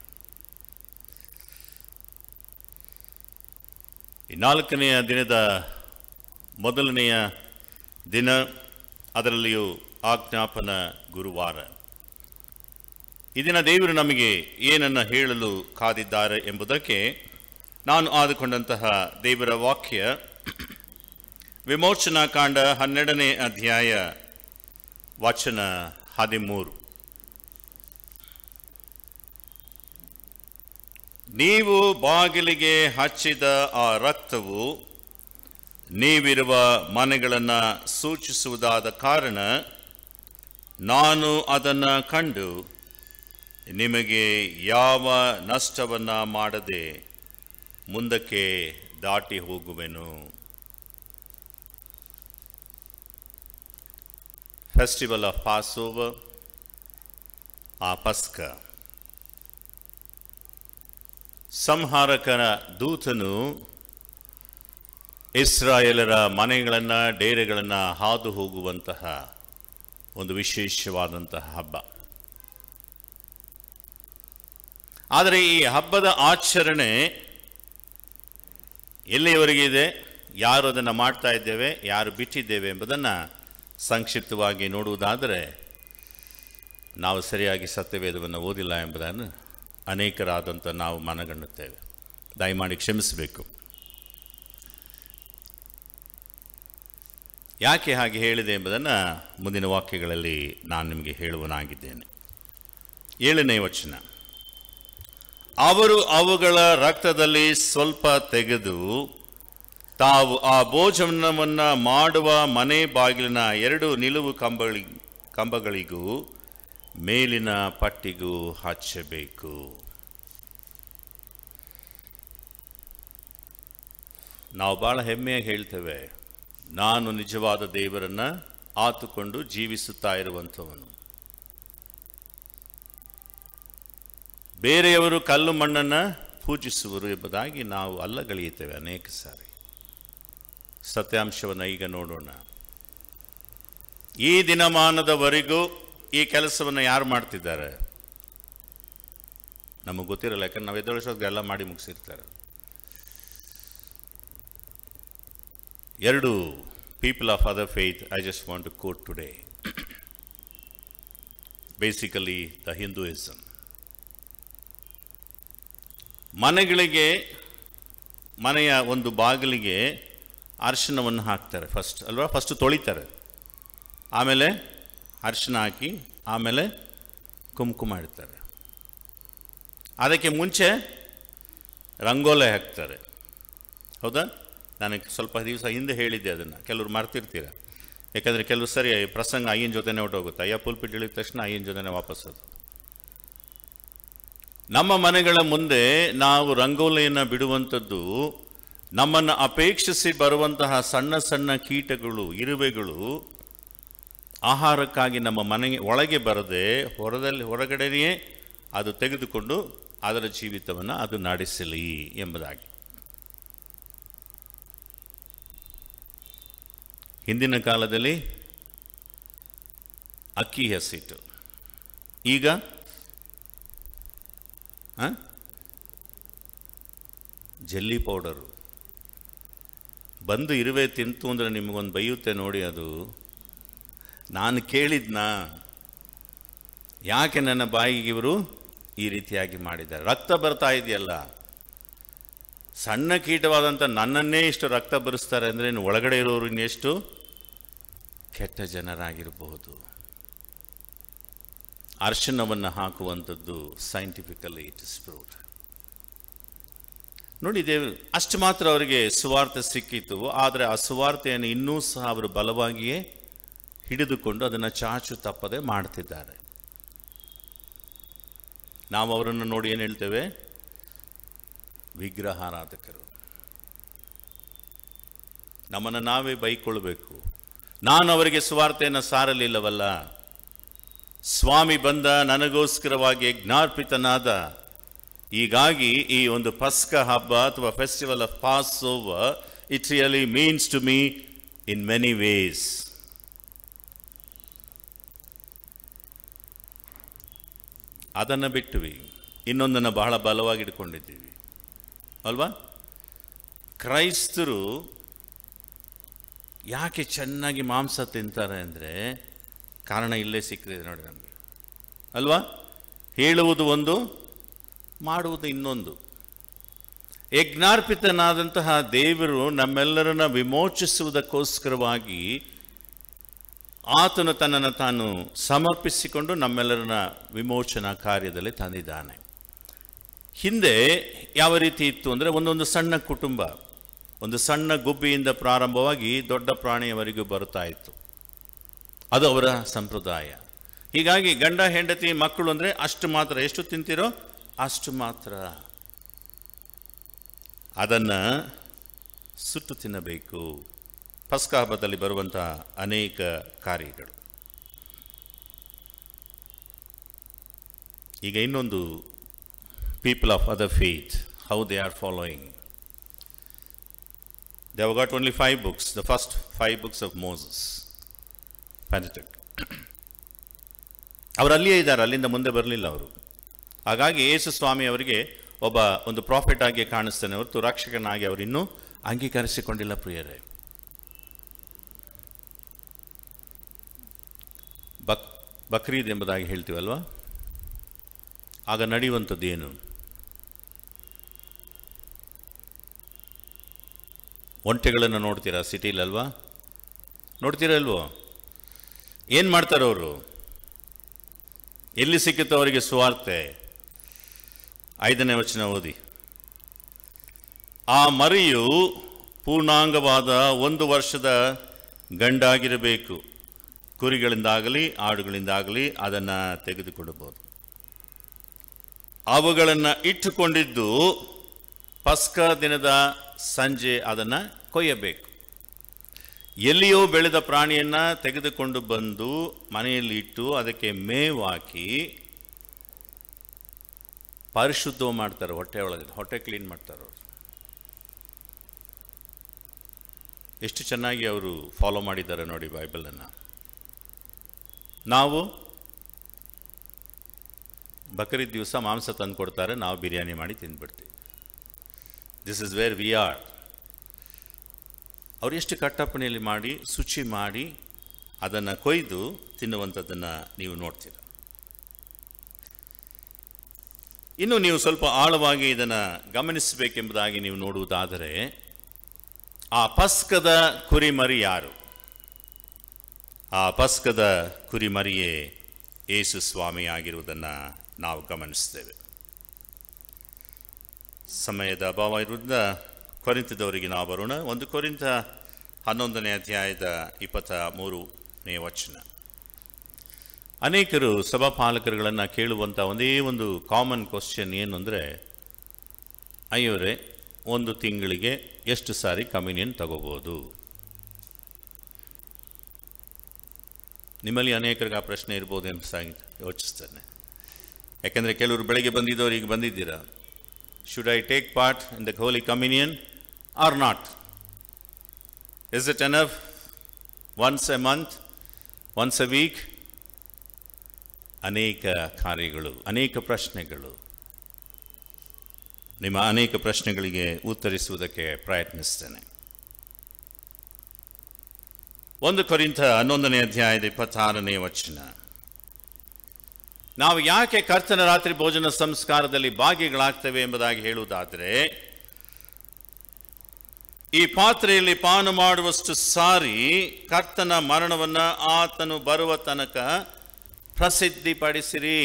ಈ ನಾಲ್ಕನೆಯ ದಿನದ ಮೊದಲನೆಯ ದಿನ ಅದರಲ್ಲಿಯೂ ಆಜ್ಞಾಪನ ಗುರುವಾರ ಈ ದಿನ ದೇವರು ನಮಗೆ ಏನನ್ನು ಹೇಳಲು ಕಾದಿದ್ದಾರೆ ಎಂಬುದಕ್ಕೆ ನಾನು ಆದುಕೊಂಡಂತಹ ದೇವರ ವಾಕ್ಯ ವಿಮೋಚನಾ ಕಾಂಡ ಹನ್ನೆರಡನೇ ಅಧ್ಯಾಯ ವಚನ ಹದಿಮೂರು ನೀವು ಬಾಗಿಲಿಗೆ ಹಚ್ಚಿದ ಆ ರಕ್ತವು ನೀವಿರುವ ಮನೆಗಳನ್ನು ಸೂಚಿಸುವುದಾದ ಕಾರಣ ನಾನು ಅದನ್ನು ಕಂಡು ನಿಮಗೆ ಯಾವ ನಷ್ಟವನ್ನು ಮಾಡದೆ ಮುಂದಕ್ಕೆ ದಾಟಿ ಹೋಗುವೆನು ಫೆಸ್ಟಿವಲ್ ಆಫ್ ಪಾಸ್ ಓವರ್ ಆ ಪಸ್ಕ ಸಂಹಾರಕನ ದೂತನು ಇಸ್ರಾಯೇಲರ ಮನೆಗಳನ್ನು ಡೇರೆಗಳನ್ನು ಹಾದು ಹೋಗುವಂತಹ ಒಂದು ವಿಶೇಷವಾದಂತಹ ಹಬ್ಬ ಆದರೆ ಈ ಹಬ್ಬದ ಆಚರಣೆ ಎಲ್ಲಿಯವರೆಗೆ ಇದೆ ಯಾರು ಅದನ್ನು ಮಾಡ್ತಾ ಇದ್ದೇವೆ ಯಾರು ಬಿಟ್ಟಿದ್ದೇವೆ ಎಂಬುದನ್ನು ಸಂಕ್ಷಿಪ್ತವಾಗಿ ನೋಡುವುದಾದರೆ ನಾವು ಸರಿಯಾಗಿ ಸತ್ಯವೇದವನ್ನು ಓದಿಲ್ಲ ಎಂಬುದನ್ನು ಅನೇಕರಾದಂಥ ನಾವು ಮನಗಣ್ಣುತ್ತೇವೆ ದಯಮಾಡಿ ಕ್ಷಮಿಸಬೇಕು ಯಾಕೆ ಹಾಗೆ ಹೇಳಿದೆ ಎಂಬುದನ್ನು ಮುಂದಿನ ವಾಕ್ಯಗಳಲ್ಲಿ ನಾನು ನಿಮಗೆ ಹೇಳುವನಾಗಿದ್ದೇನೆ ಏಳನೇ ವಚನ ಅವರು ಅವುಗಳ ರಕ್ತದಲ್ಲಿ ಸ್ವಲ್ಪ ತೆಗೆದು ತಾವು ಆ ಭೋಜನವನ್ನು ಮಾಡುವ ಮನೆ ಬಾಗಿಲಿನ ಎರಡು ನಿಲುವು ಕಂಬಳಿ ಕಂಬಗಳಿಗೂ ಮೇಲಿನ ಪಟ್ಟಿಗೂ ಹಚ್ಚಬೇಕು ನಾವು ಭಾಳ ಹೆಮ್ಮೆಯಾಗಿ ಹೇಳ್ತೇವೆ ನಾನು ನಿಜವಾದ ದೇವರನ್ನು ಆತುಕೊಂಡು ಜೀವಿಸುತ್ತಾ ಇರುವಂಥವನು ಬೇರೆಯವರು ಕಲ್ಲು ಮಣ್ಣನ್ನು ಪೂಜಿಸುವರು ಎಂಬುದಾಗಿ ನಾವು ಅಲ್ಲಗಳೆಯುತ್ತೇವೆ ಅನೇಕ ಸಾರಿ ಸತ್ಯಾಂಶವನ್ನು ಈಗ ನೋಡೋಣ ಈ ದಿನಮಾನದವರೆಗೂ ಈ ಕೆಲಸವನ್ನು ಯಾರು ಮಾಡ್ತಿದ್ದಾರೆ ನಮಗೆ ಗೊತ್ತಿರಲ್ಲ ಯಾಕಂದ್ರೆ ನಾವು ಎದ್ದೇಳಿಸೋದು ಎಲ್ಲ ಮಾಡಿ ಮುಗಿಸಿರ್ತಾರೆ ಎರಡು people of other faith I just want to quote today basically the Hinduism ಮನೆಗಳಿಗೆ ಮನೆಯ ಒಂದು ಬಾಗಿಲಿಗೆ ಅರಿಶಿನವನ್ನು ಹಾಕ್ತಾರೆ ಫಸ್ಟ್ ಅಲ್ವಾ ಫಸ್ಟ್ ತೊಳಿತಾರೆ ಆಮೇಲೆ ಅರಿಶಿನ ಹಾಕಿ ಆಮೇಲೆ ಕುಂಕುಮ ಇಡ್ತಾರೆ ಅದಕ್ಕೆ ಮುಂಚೆ ರಂಗೋಲೆ ಹಾಕ್ತಾರೆ ಹೌದಾ ನನಗೆ ಸ್ವಲ್ಪ ದಿವಸ ಹಿಂದೆ ಹೇಳಿದ್ದೆ ಅದನ್ನು ಕೆಲವರು ಮರ್ತಿರ್ತೀರ ಯಾಕಂದರೆ ಕೆಲವು ಸರಿ ಪ್ರಸಂಗ ಅಯ್ಯನ ಜೊತೆನೇ ಹೊಟ್ಟೋಗುತ್ತೆ ಅಯ್ಯ ಪುಲ್ಪಿಟ್ ಇಳಿದ ತಕ್ಷಣ ಅಯ್ಯನ ಜೊತೆನೇ ವಾಪಸ್ ಅದು ನಮ್ಮ ಮನೆಗಳ ಮುಂದೆ ನಾವು ರಂಗೋಲಿಯನ್ನು ಬಿಡುವಂಥದ್ದು ನಮ್ಮನ್ನು ಅಪೇಕ್ಷಿಸಿ ಬರುವಂತಹ ಸಣ್ಣ ಸಣ್ಣ ಕೀಟಗಳು ಇರುವೆಗಳು ಆಹಾರಕ್ಕಾಗಿ ನಮ್ಮ ಮನೆಗೆ ಒಳಗೆ ಬರದೆ ಹೊರದಲ್ಲಿ ಹೊರಗಡೆಯೇ ಅದು ತೆಗೆದುಕೊಂಡು ಅದರ ಜೀವಿತವನ್ನು ಅದು ನಡೆಸಲಿ ಎಂಬುದಾಗಿ ಹಿಂದಿನ ಕಾಲದಲ್ಲಿ ಅಕ್ಕಿ ಹಸಿಟ್ಟು ಈಗ ಆ? ಜೆಲ್ಲಿ ಪೌಡರು ಬಂದು ಇರುವೆ ತಿಂತು ಅಂದರೆ ನಿಮಗೊಂದು ಬೈಯುತ್ತೆ ನೋಡಿ ಅದು ನಾನು ಕೇಳಿದ್ನಾ ಯಾಕೆ ನನ್ನ ಬಾಯಿಗೆ ಇವರು ಈ ರೀತಿಯಾಗಿ ಮಾಡಿದ್ದಾರೆ ರಕ್ತ ಬರ್ತಾ ಇದೆಯಲ್ಲ ಸಣ್ಣ ಕೀಟವಾದಂಥ ನನ್ನನ್ನೇ ಇಷ್ಟು ರಕ್ತ ಬರಿಸ್ತಾರೆ ಅಂದರೆ ಇನ್ನು ಒಳಗಡೆ ಇರೋರು ಇನ್ನೆಷ್ಟು ಕೆಟ್ಟ ಜನರಾಗಿರಬಹುದು ಅರ್ಶನವನ್ನು ಹಾಕುವಂಥದ್ದು ಸೈಂಟಿಫಿಕಲಿ ಇಟ್ ಇಸ್ ಪ್ರೂವ್ಡ್ ನೋಡಿ ದೇವ್ ಅಷ್ಟು ಮಾತ್ರ ಅವರಿಗೆ ಸುವಾರ್ತೆ ಸಿಕ್ಕಿತು ಆದರೆ ಆ ಸುವಾರ್ತೆಯನ್ನು ಇನ್ನೂ ಸಹ ಅವರು ಬಲವಾಗಿಯೇ ಹಿಡಿದುಕೊಂಡು ಅದನ್ನು ಚಾಚು ತಪ್ಪದೆ ಮಾಡ್ತಿದ್ದಾರೆ ನಾವು ಅವರನ್ನು ನೋಡಿ ಏನು ಹೇಳ್ತೇವೆ ವಿಗ್ರಹಾರಾಧಕರು ನಮ್ಮನ್ನು ನಾವೇ ಬೈಕೊಳ್ಬೇಕು ನಾನು ಅವರಿಗೆ ಸುವಾರ್ತೆಯನ್ನು ಸಾರಲಿಲ್ಲವಲ್ಲ ಸ್ವಾಮಿ ಬಂದ ನನಗೋಸ್ಕರವಾಗಿ ಜ್ಞಾರ್ಪಿತನಾದ ಹೀಗಾಗಿ ಈ ಒಂದು ಪಸ್ಕ ಹಬ್ಬ ಅಥವಾ festival of Passover it really means to me in many ways ಅದನ್ನು ಬಿಟ್ಟುವಿ ಇನ್ನೊಂದನ್ನು ಬಹಳ ಬಲವಾಗಿ ಇಟ್ಕೊಂಡಿದ್ದೀವಿ ಅಲ್ವಾ ಕ್ರೈಸ್ತರು ಯಾಕೆ ಚೆನ್ನಾಗಿ ಮಾಂಸ ತಿಂತಾರೆ ಅಂದರೆ ಕಾರಣ ಇಲ್ಲೇ ಸಿಕ್ಕಿದೆ ನೋಡಿ ನಮಗೆ ಅಲ್ವಾ ಹೇಳುವುದು ಒಂದು ಮಾಡುವುದು ಇನ್ನೊಂದು ಯಜ್ಞಾರ್ಪಿತನಾದಂತಹ ದೇವರು ನಮ್ಮೆಲ್ಲರನ್ನ ವಿಮೋಚಿಸುವುದಕ್ಕೋಸ್ಕರವಾಗಿ ಆತನು ತನ್ನನ್ನು ತಾನು ಸಮರ್ಪಿಸಿಕೊಂಡು ನಮ್ಮೆಲ್ಲರನ್ನ ವಿಮೋಚನಾ ಕಾರ್ಯದಲ್ಲಿ ತಂದಿದ್ದಾನೆ ಹಿಂದೆ ಯಾವ ರೀತಿ ಇತ್ತು ಅಂದರೆ ಒಂದೊಂದು ಸಣ್ಣ ಕುಟುಂಬ ಒಂದು ಸಣ್ಣ ಗುಬ್ಬಿಯಿಂದ ಪ್ರಾರಂಭವಾಗಿ ದೊಡ್ಡ ಪ್ರಾಣಿಯವರೆಗೂ ಬರುತ್ತಾ ಇತ್ತು ಅದು ಅವರ ಸಂಪ್ರದಾಯ ಹೀಗಾಗಿ ಗಂಡ ಹೆಂಡತಿ ಮಕ್ಕಳು ಅಂದರೆ ಅಷ್ಟು ಮಾತ್ರ ಎಷ್ಟು ತಿಂತೀರೋ ಅಷ್ಟು ಮಾತ್ರ ಅದನ್ನು ಸುಟ್ಟು ತಿನ್ನಬೇಕು ಪಸ್ಕ ಹಬ್ಬದಲ್ಲಿ ಬರುವಂತಹ ಅನೇಕ ಕಾರ್ಯಗಳು ಈಗ ಇನ್ನೊಂದು people of other faith how they are following they have got only five books the first five books of Moses Pentateuch ಅವರು ಅಲ್ಲಿಯೇ ಇದ್ದಾರೆ ಅಲ್ಲಿಂದ ಮುಂದೆ ಬರಲಿಲ್ಲ ಅವರು ಹಾಗಾಗಿ ಯೇಸು ಸ್ವಾಮಿ ಅವರಿಗೆ ಒಬ್ಬ ಒಂದು ಪ್ರಾಫಿಟ್ ಆಗಿ ಕಾಣಿಸ್ತಾನೆ ಹೊರತು ರಕ್ಷಕನಾಗಿ ಅವರು ಇನ್ನೂ ಅಂಗೀಕರಿಸಿಕೊಂಡಿಲ್ಲ ಪ್ರಿಯರೇ ಬಕ್ ಬಕ್ರೀದ್ ಎಂಬುದಾಗಿ ಹೇಳ್ತೀವಲ್ವಾ ಆಗ ನಡೆಯುವಂಥದ್ದು ಏನು ಒಂಟೆಗಳನ್ನು ನೋಡ್ತೀರಾ ಸಿಟಿಲಲ್ವಾ ನೋಡ್ತೀರಾ ಇಲ್ವೋ ಏನು ಮಾಡ್ತಾರೆ ಅವರು ಎಲ್ಲಿ ಸಿಕ್ಕಿತು ಅವರಿಗೆ ಸುವಾರ್ತೆ ಐದನೇ ವಚನ ಓದಿ ಆ ಮರಿಯು ಪೂರ್ಣಾಂಗವಾದ ಒಂದು ವರ್ಷದ ಗಂಡಾಗಿರಬೇಕು ಕುರಿಗಳಿಂದಾಗಲಿ ಆಡುಗಳಿಂದಾಗಲಿ ಅದನ್ನು ತೆಗೆದುಕೊಡಬಹುದು ಅವುಗಳನ್ನು ಇಟ್ಟುಕೊಂಡಿದ್ದು ಪಸ್ಕ ದಿನದ ಸಂಜೆ ಅದನ್ನು ಕೊಯ್ಯಬೇಕು ಎಲ್ಲಿಯೋ ಬೆಳೆದ ಪ್ರಾಣಿಯನ್ನು ತೆಗೆದುಕೊಂಡು ಬಂದು ಮನೆಯಲ್ಲಿ ಇಟ್ಟು ಅದಕ್ಕೆ ಮೇವು ಹಾಕಿ ಪರಿಶುದ್ಧ ಮಾಡ್ತಾರೆ ಹೊಟ್ಟೆ ಒಳಗೆ ಹೊಟ್ಟೆ ಕ್ಲೀನ್ ಮಾಡ್ತಾರೆ ಅವರು ಎಷ್ಟು ಚೆನ್ನಾಗಿ ಅವರು ಫಾಲೋ ಮಾಡಿದ್ದಾರೆ ನೋಡಿ ಬೈಬಲನ್ನು ನಾವು ಬಕ್ರೀದ್ ದಿವಸ ಮಾಂಸ ತಂದು ಕೊಡ್ತಾರೆ ನಾವು ಬಿರಿಯಾನಿ ಮಾಡಿ ತಿಂದ್ಬಿಡ್ತೀವಿ this is where we are ಅವ್ರು ಎಷ್ಟು ಕಟ್ಟಪ್ಪಣೆಯಲ್ಲಿ ಮಾಡಿ ಶುಚಿ ಮಾಡಿ ಅದನ್ನು ಕೊಯ್ದು ತಿನ್ನುವಂಥದ್ದನ್ನು ನೀವು ನೋಡ್ತೀರ ಇನ್ನು ನೀವು ಸ್ವಲ್ಪ ಆಳವಾಗಿ ಇದನ್ನು ಗಮನಿಸಬೇಕೆಂಬುದಾಗಿ ನೀವು ನೋಡುವುದಾದರೆ ಆ ಪಸ್ಕದ ಕುರಿಮರಿ ಯಾರು ಆ ಪಸ್ಕದ ಕುರಿಮರಿಯೇ ಯೇಸು ಸ್ವಾಮಿ ಆಗಿರುವುದನ್ನು ನಾವು ಗಮನಿಸ್ತೇವೆ ಸಮಯದ ಅಭಾವ ಇರುವುದರಿಂದ ಕೊರಿಂತದವರಿಗೆ ನಾವು ಬರೋಣ ಒಂದು ಕೊರಿಂತ ಹನ್ನೊಂದನೇ ಅಧ್ಯಾಯದ ಇಪ್ಪತ್ತ ಮೂರನೇ ವಚನ ಅನೇಕರು ಸಭಾಪಾಲಕರುಗಳನ್ನು ಕೇಳುವಂಥ ಒಂದೇ ಒಂದು ಕಾಮನ್ ಕ್ವಶನ್ ಏನು ಅಂದರೆ ಅಯ್ಯವರೇ ಒಂದು ತಿಂಗಳಿಗೆ ಎಷ್ಟು ಸಾರಿ ಕಮ್ಯುನಿಯನ್ ತಗೋಬೋದು ನಿಮ್ಮಲ್ಲಿ ಅನೇಕರಿಗೆ ಆ ಪ್ರಶ್ನೆ ಇರ್ಬೋದು ಎಂಬುದಾಗಿ ಯೋಚಿಸ್ತಾನೆ ಯಾಕೆಂದರೆ ಕೆಲವರು ಬೆಳಗ್ಗೆ ಬಂದಿದ್ದವರು ಈಗ ಬಂದಿದ್ದೀರಾ should I take part in the holy communion or not is it enough once a month once a week ಅನೇಕ ಕಾರ್ಯಗಳು ಅನೇಕ ಪ್ರಶ್ನೆಗಳು ನಿಮ್ಮ ಅನೇಕ ಪ್ರಶ್ನೆಗಳಿಗೆ ಉತ್ತರಿಸುವುದಕ್ಕೆ ಪ್ರಯತ್ನಿಸ್ತೇನೆ ಒಂದು ಕೊರಿಂತ ಹನ್ನೊಂದನೇ ಅಧ್ಯಾಯದ ಇಪ್ಪತ್ತಾರನೇ ವಚನ ನಾವು ಯಾಕೆ ಕರ್ತನ ರಾತ್ರಿ ಭೋಜನ ಸಂಸ್ಕಾರದಲ್ಲಿ ಭಾಗಿಗಳಾಗ್ತೇವೆ ಎಂಬುದಾಗಿ ಹೇಳುವುದಾದರೆ ಈ ಪಾತ್ರೆಯಲ್ಲಿ ಪಾನ ಮಾಡುವಷ್ಟು ಸಾರಿ ಕರ್ತನ ಮರಣವನ್ನು ಆತನು ಬರುವ ತನಕ ಪ್ರಸಿದ್ಧಿಪಡಿಸಿರಿ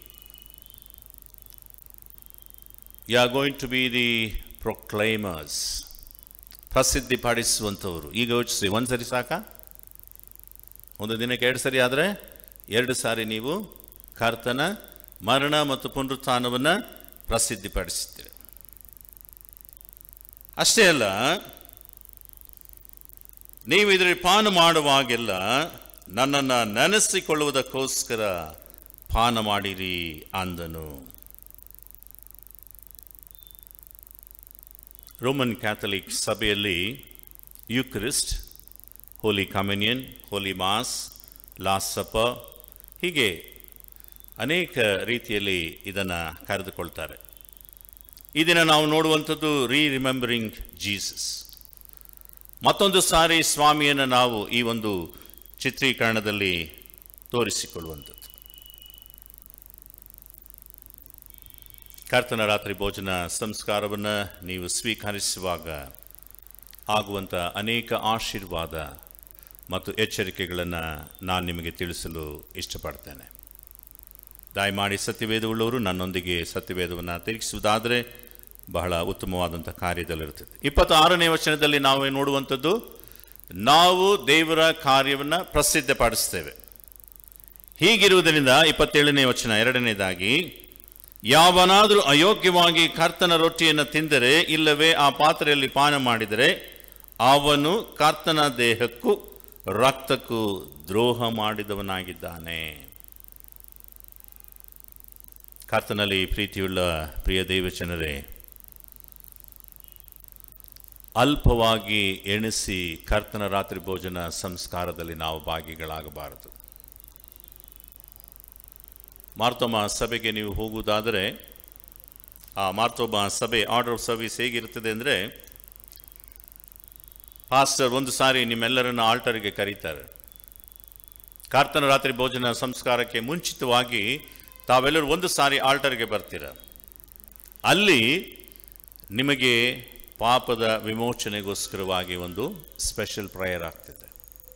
you are going to be the proclaimers ಪ್ರಸಿದ್ಧಿಪಡಿಸುವಂಥವರು ಈಗ ಯೋಚಿಸಿ ಒಂದು ಸರಿ ಸಾಕಾ ಒಂದು ದಿನಕ್ಕೆ ಎರಡು ಸರಿ ಆದರೆ ಎರಡು ಸಾರಿ ನೀವು ಕರ್ತನ ಮರಣ ಮತ್ತು ಪುನರುತ್ಥಾನವನ್ನು ಪ್ರಸಿದ್ಧಿಪಡಿಸುತ್ತೀರಿ ಅಷ್ಟೇ ಅಲ್ಲ ನೀವು ಇದರಲ್ಲಿ ಪಾನ ಮಾಡುವಾಗೆಲ್ಲ ನನ್ನನ್ನು ನೆನೆಸಿಕೊಳ್ಳುವುದಕ್ಕೋಸ್ಕರ ಪಾನ ಮಾಡಿರಿ ಅಂದನು ರೋಮನ್ ಕ್ಯಾಥಲಿಕ್ ಸಭೆಯಲ್ಲಿ Eucharist holy communion holy mass last supper ಹೀಗೆ ಅನೇಕ ರೀತಿಯಲ್ಲಿ ಇದನ್ನು ಕರೆದುಕೊಳ್ತಾರೆ ಈ ದಿನ ನಾವು ನೋಡುವಂಥದ್ದು ರೀ ರಿಮೆಂಬರಿಂಗ್ ಜೀಸಸ್ ಮತ್ತೊಂದು ಸಾರಿ ಸ್ವಾಮಿಯನ್ನು ನಾವು ಈ ಒಂದು ಚಿತ್ರೀಕರಣದಲ್ಲಿ ತೋರಿಸಿಕೊಳ್ಳುವಂಥದ್ದು ಕರ್ತನ ರಾತ್ರಿ ಭೋಜನ ಸಂಸ್ಕಾರವನ್ನು ನೀವು ಸ್ವೀಕರಿಸುವಾಗ ಆಗುವಂಥ ಅನೇಕ ಆಶೀರ್ವಾದ ಮತ್ತು ಎಚ್ಚರಿಕೆಗಳನ್ನು ನಾನು ನಿಮಗೆ ತಿಳಿಸಲು ಇಷ್ಟಪಡ್ತೇನೆ ದಯಮಾಡಿ ಸತ್ಯವೇದವುಳ್ಳವರು ನನ್ನೊಂದಿಗೆ ಸತ್ಯವೇದವನ್ನು ತಿರುಗಿಸುವುದಾದರೆ ಬಹಳ ಉತ್ತಮವಾದಂಥ ಕಾರ್ಯದಲ್ಲಿರ್ತದೆ ಇಪ್ಪತ್ತಾರನೇ ವಚನದಲ್ಲಿ ನಾವು ನೋಡುವಂಥದ್ದು ನಾವು ದೇವರ ಕಾರ್ಯವನ್ನು ಪ್ರಸಿದ್ಧಪಡಿಸ್ತೇವೆ ಹೀಗಿರುವುದರಿಂದ ಇಪ್ಪತ್ತೇಳನೇ ವಚನ ಎರಡನೇದಾಗಿ ಯಾವನಾದರೂ ಅಯೋಗ್ಯವಾಗಿ ಕರ್ತನ ರೊಟ್ಟಿಯನ್ನು ತಿಂದರೆ ಇಲ್ಲವೇ ಆ ಪಾತ್ರೆಯಲ್ಲಿ ಪಾನ ಮಾಡಿದರೆ ಅವನು ಕರ್ತನ ದೇಹಕ್ಕೂ ರಕ್ತಕ್ಕೂ ದ್ರೋಹ ಮಾಡಿದವನಾಗಿದ್ದಾನೆ ಕರ್ತನಲ್ಲಿ ಪ್ರೀತಿಯುಳ್ಳ ಪ್ರಿಯ ದೇವಚನರೇ ಅಲ್ಪವಾಗಿ ಎಣಿಸಿ ಕರ್ತನ ರಾತ್ರಿ ಭೋಜನ ಸಂಸ್ಕಾರದಲ್ಲಿ ನಾವು ಭಾಗಿಗಳಾಗಬಾರದು ಮಾರ್ತೋಮ ಸಭೆಗೆ ನೀವು ಹೋಗುವುದಾದರೆ ಆ ಮಾರ್ತೋಮ ಸಭೆ ಆರ್ಡರ್ ಆಫ್ ಸರ್ವಿಸ್ ಹೇಗಿರ್ತದೆ ಅಂದರೆ ಪಾಸ್ಟರ್ ಒಂದು ಸಾರಿ ನಿಮ್ಮೆಲ್ಲರನ್ನ ಆಲ್ಟರ್ಗೆ ಕರೀತಾರೆ ಕರ್ತನ ರಾತ್ರಿ ಭೋಜನ ಸಂಸ್ಕಾರಕ್ಕೆ ಮುಂಚಿತವಾಗಿ ತಾವೆಲ್ಲರೂ ಒಂದು ಸಾರಿ ಆಲ್ಟರ್ಗೆ ಬರ್ತೀರ ಅಲ್ಲಿ ನಿಮಗೆ ಪಾಪದ ವಿಮೋಚನೆಗೋಸ್ಕರವಾಗಿ ಒಂದು ಸ್ಪೆಷಲ್ ಪ್ರೇಯರ್ ಆಗ್ತದೆ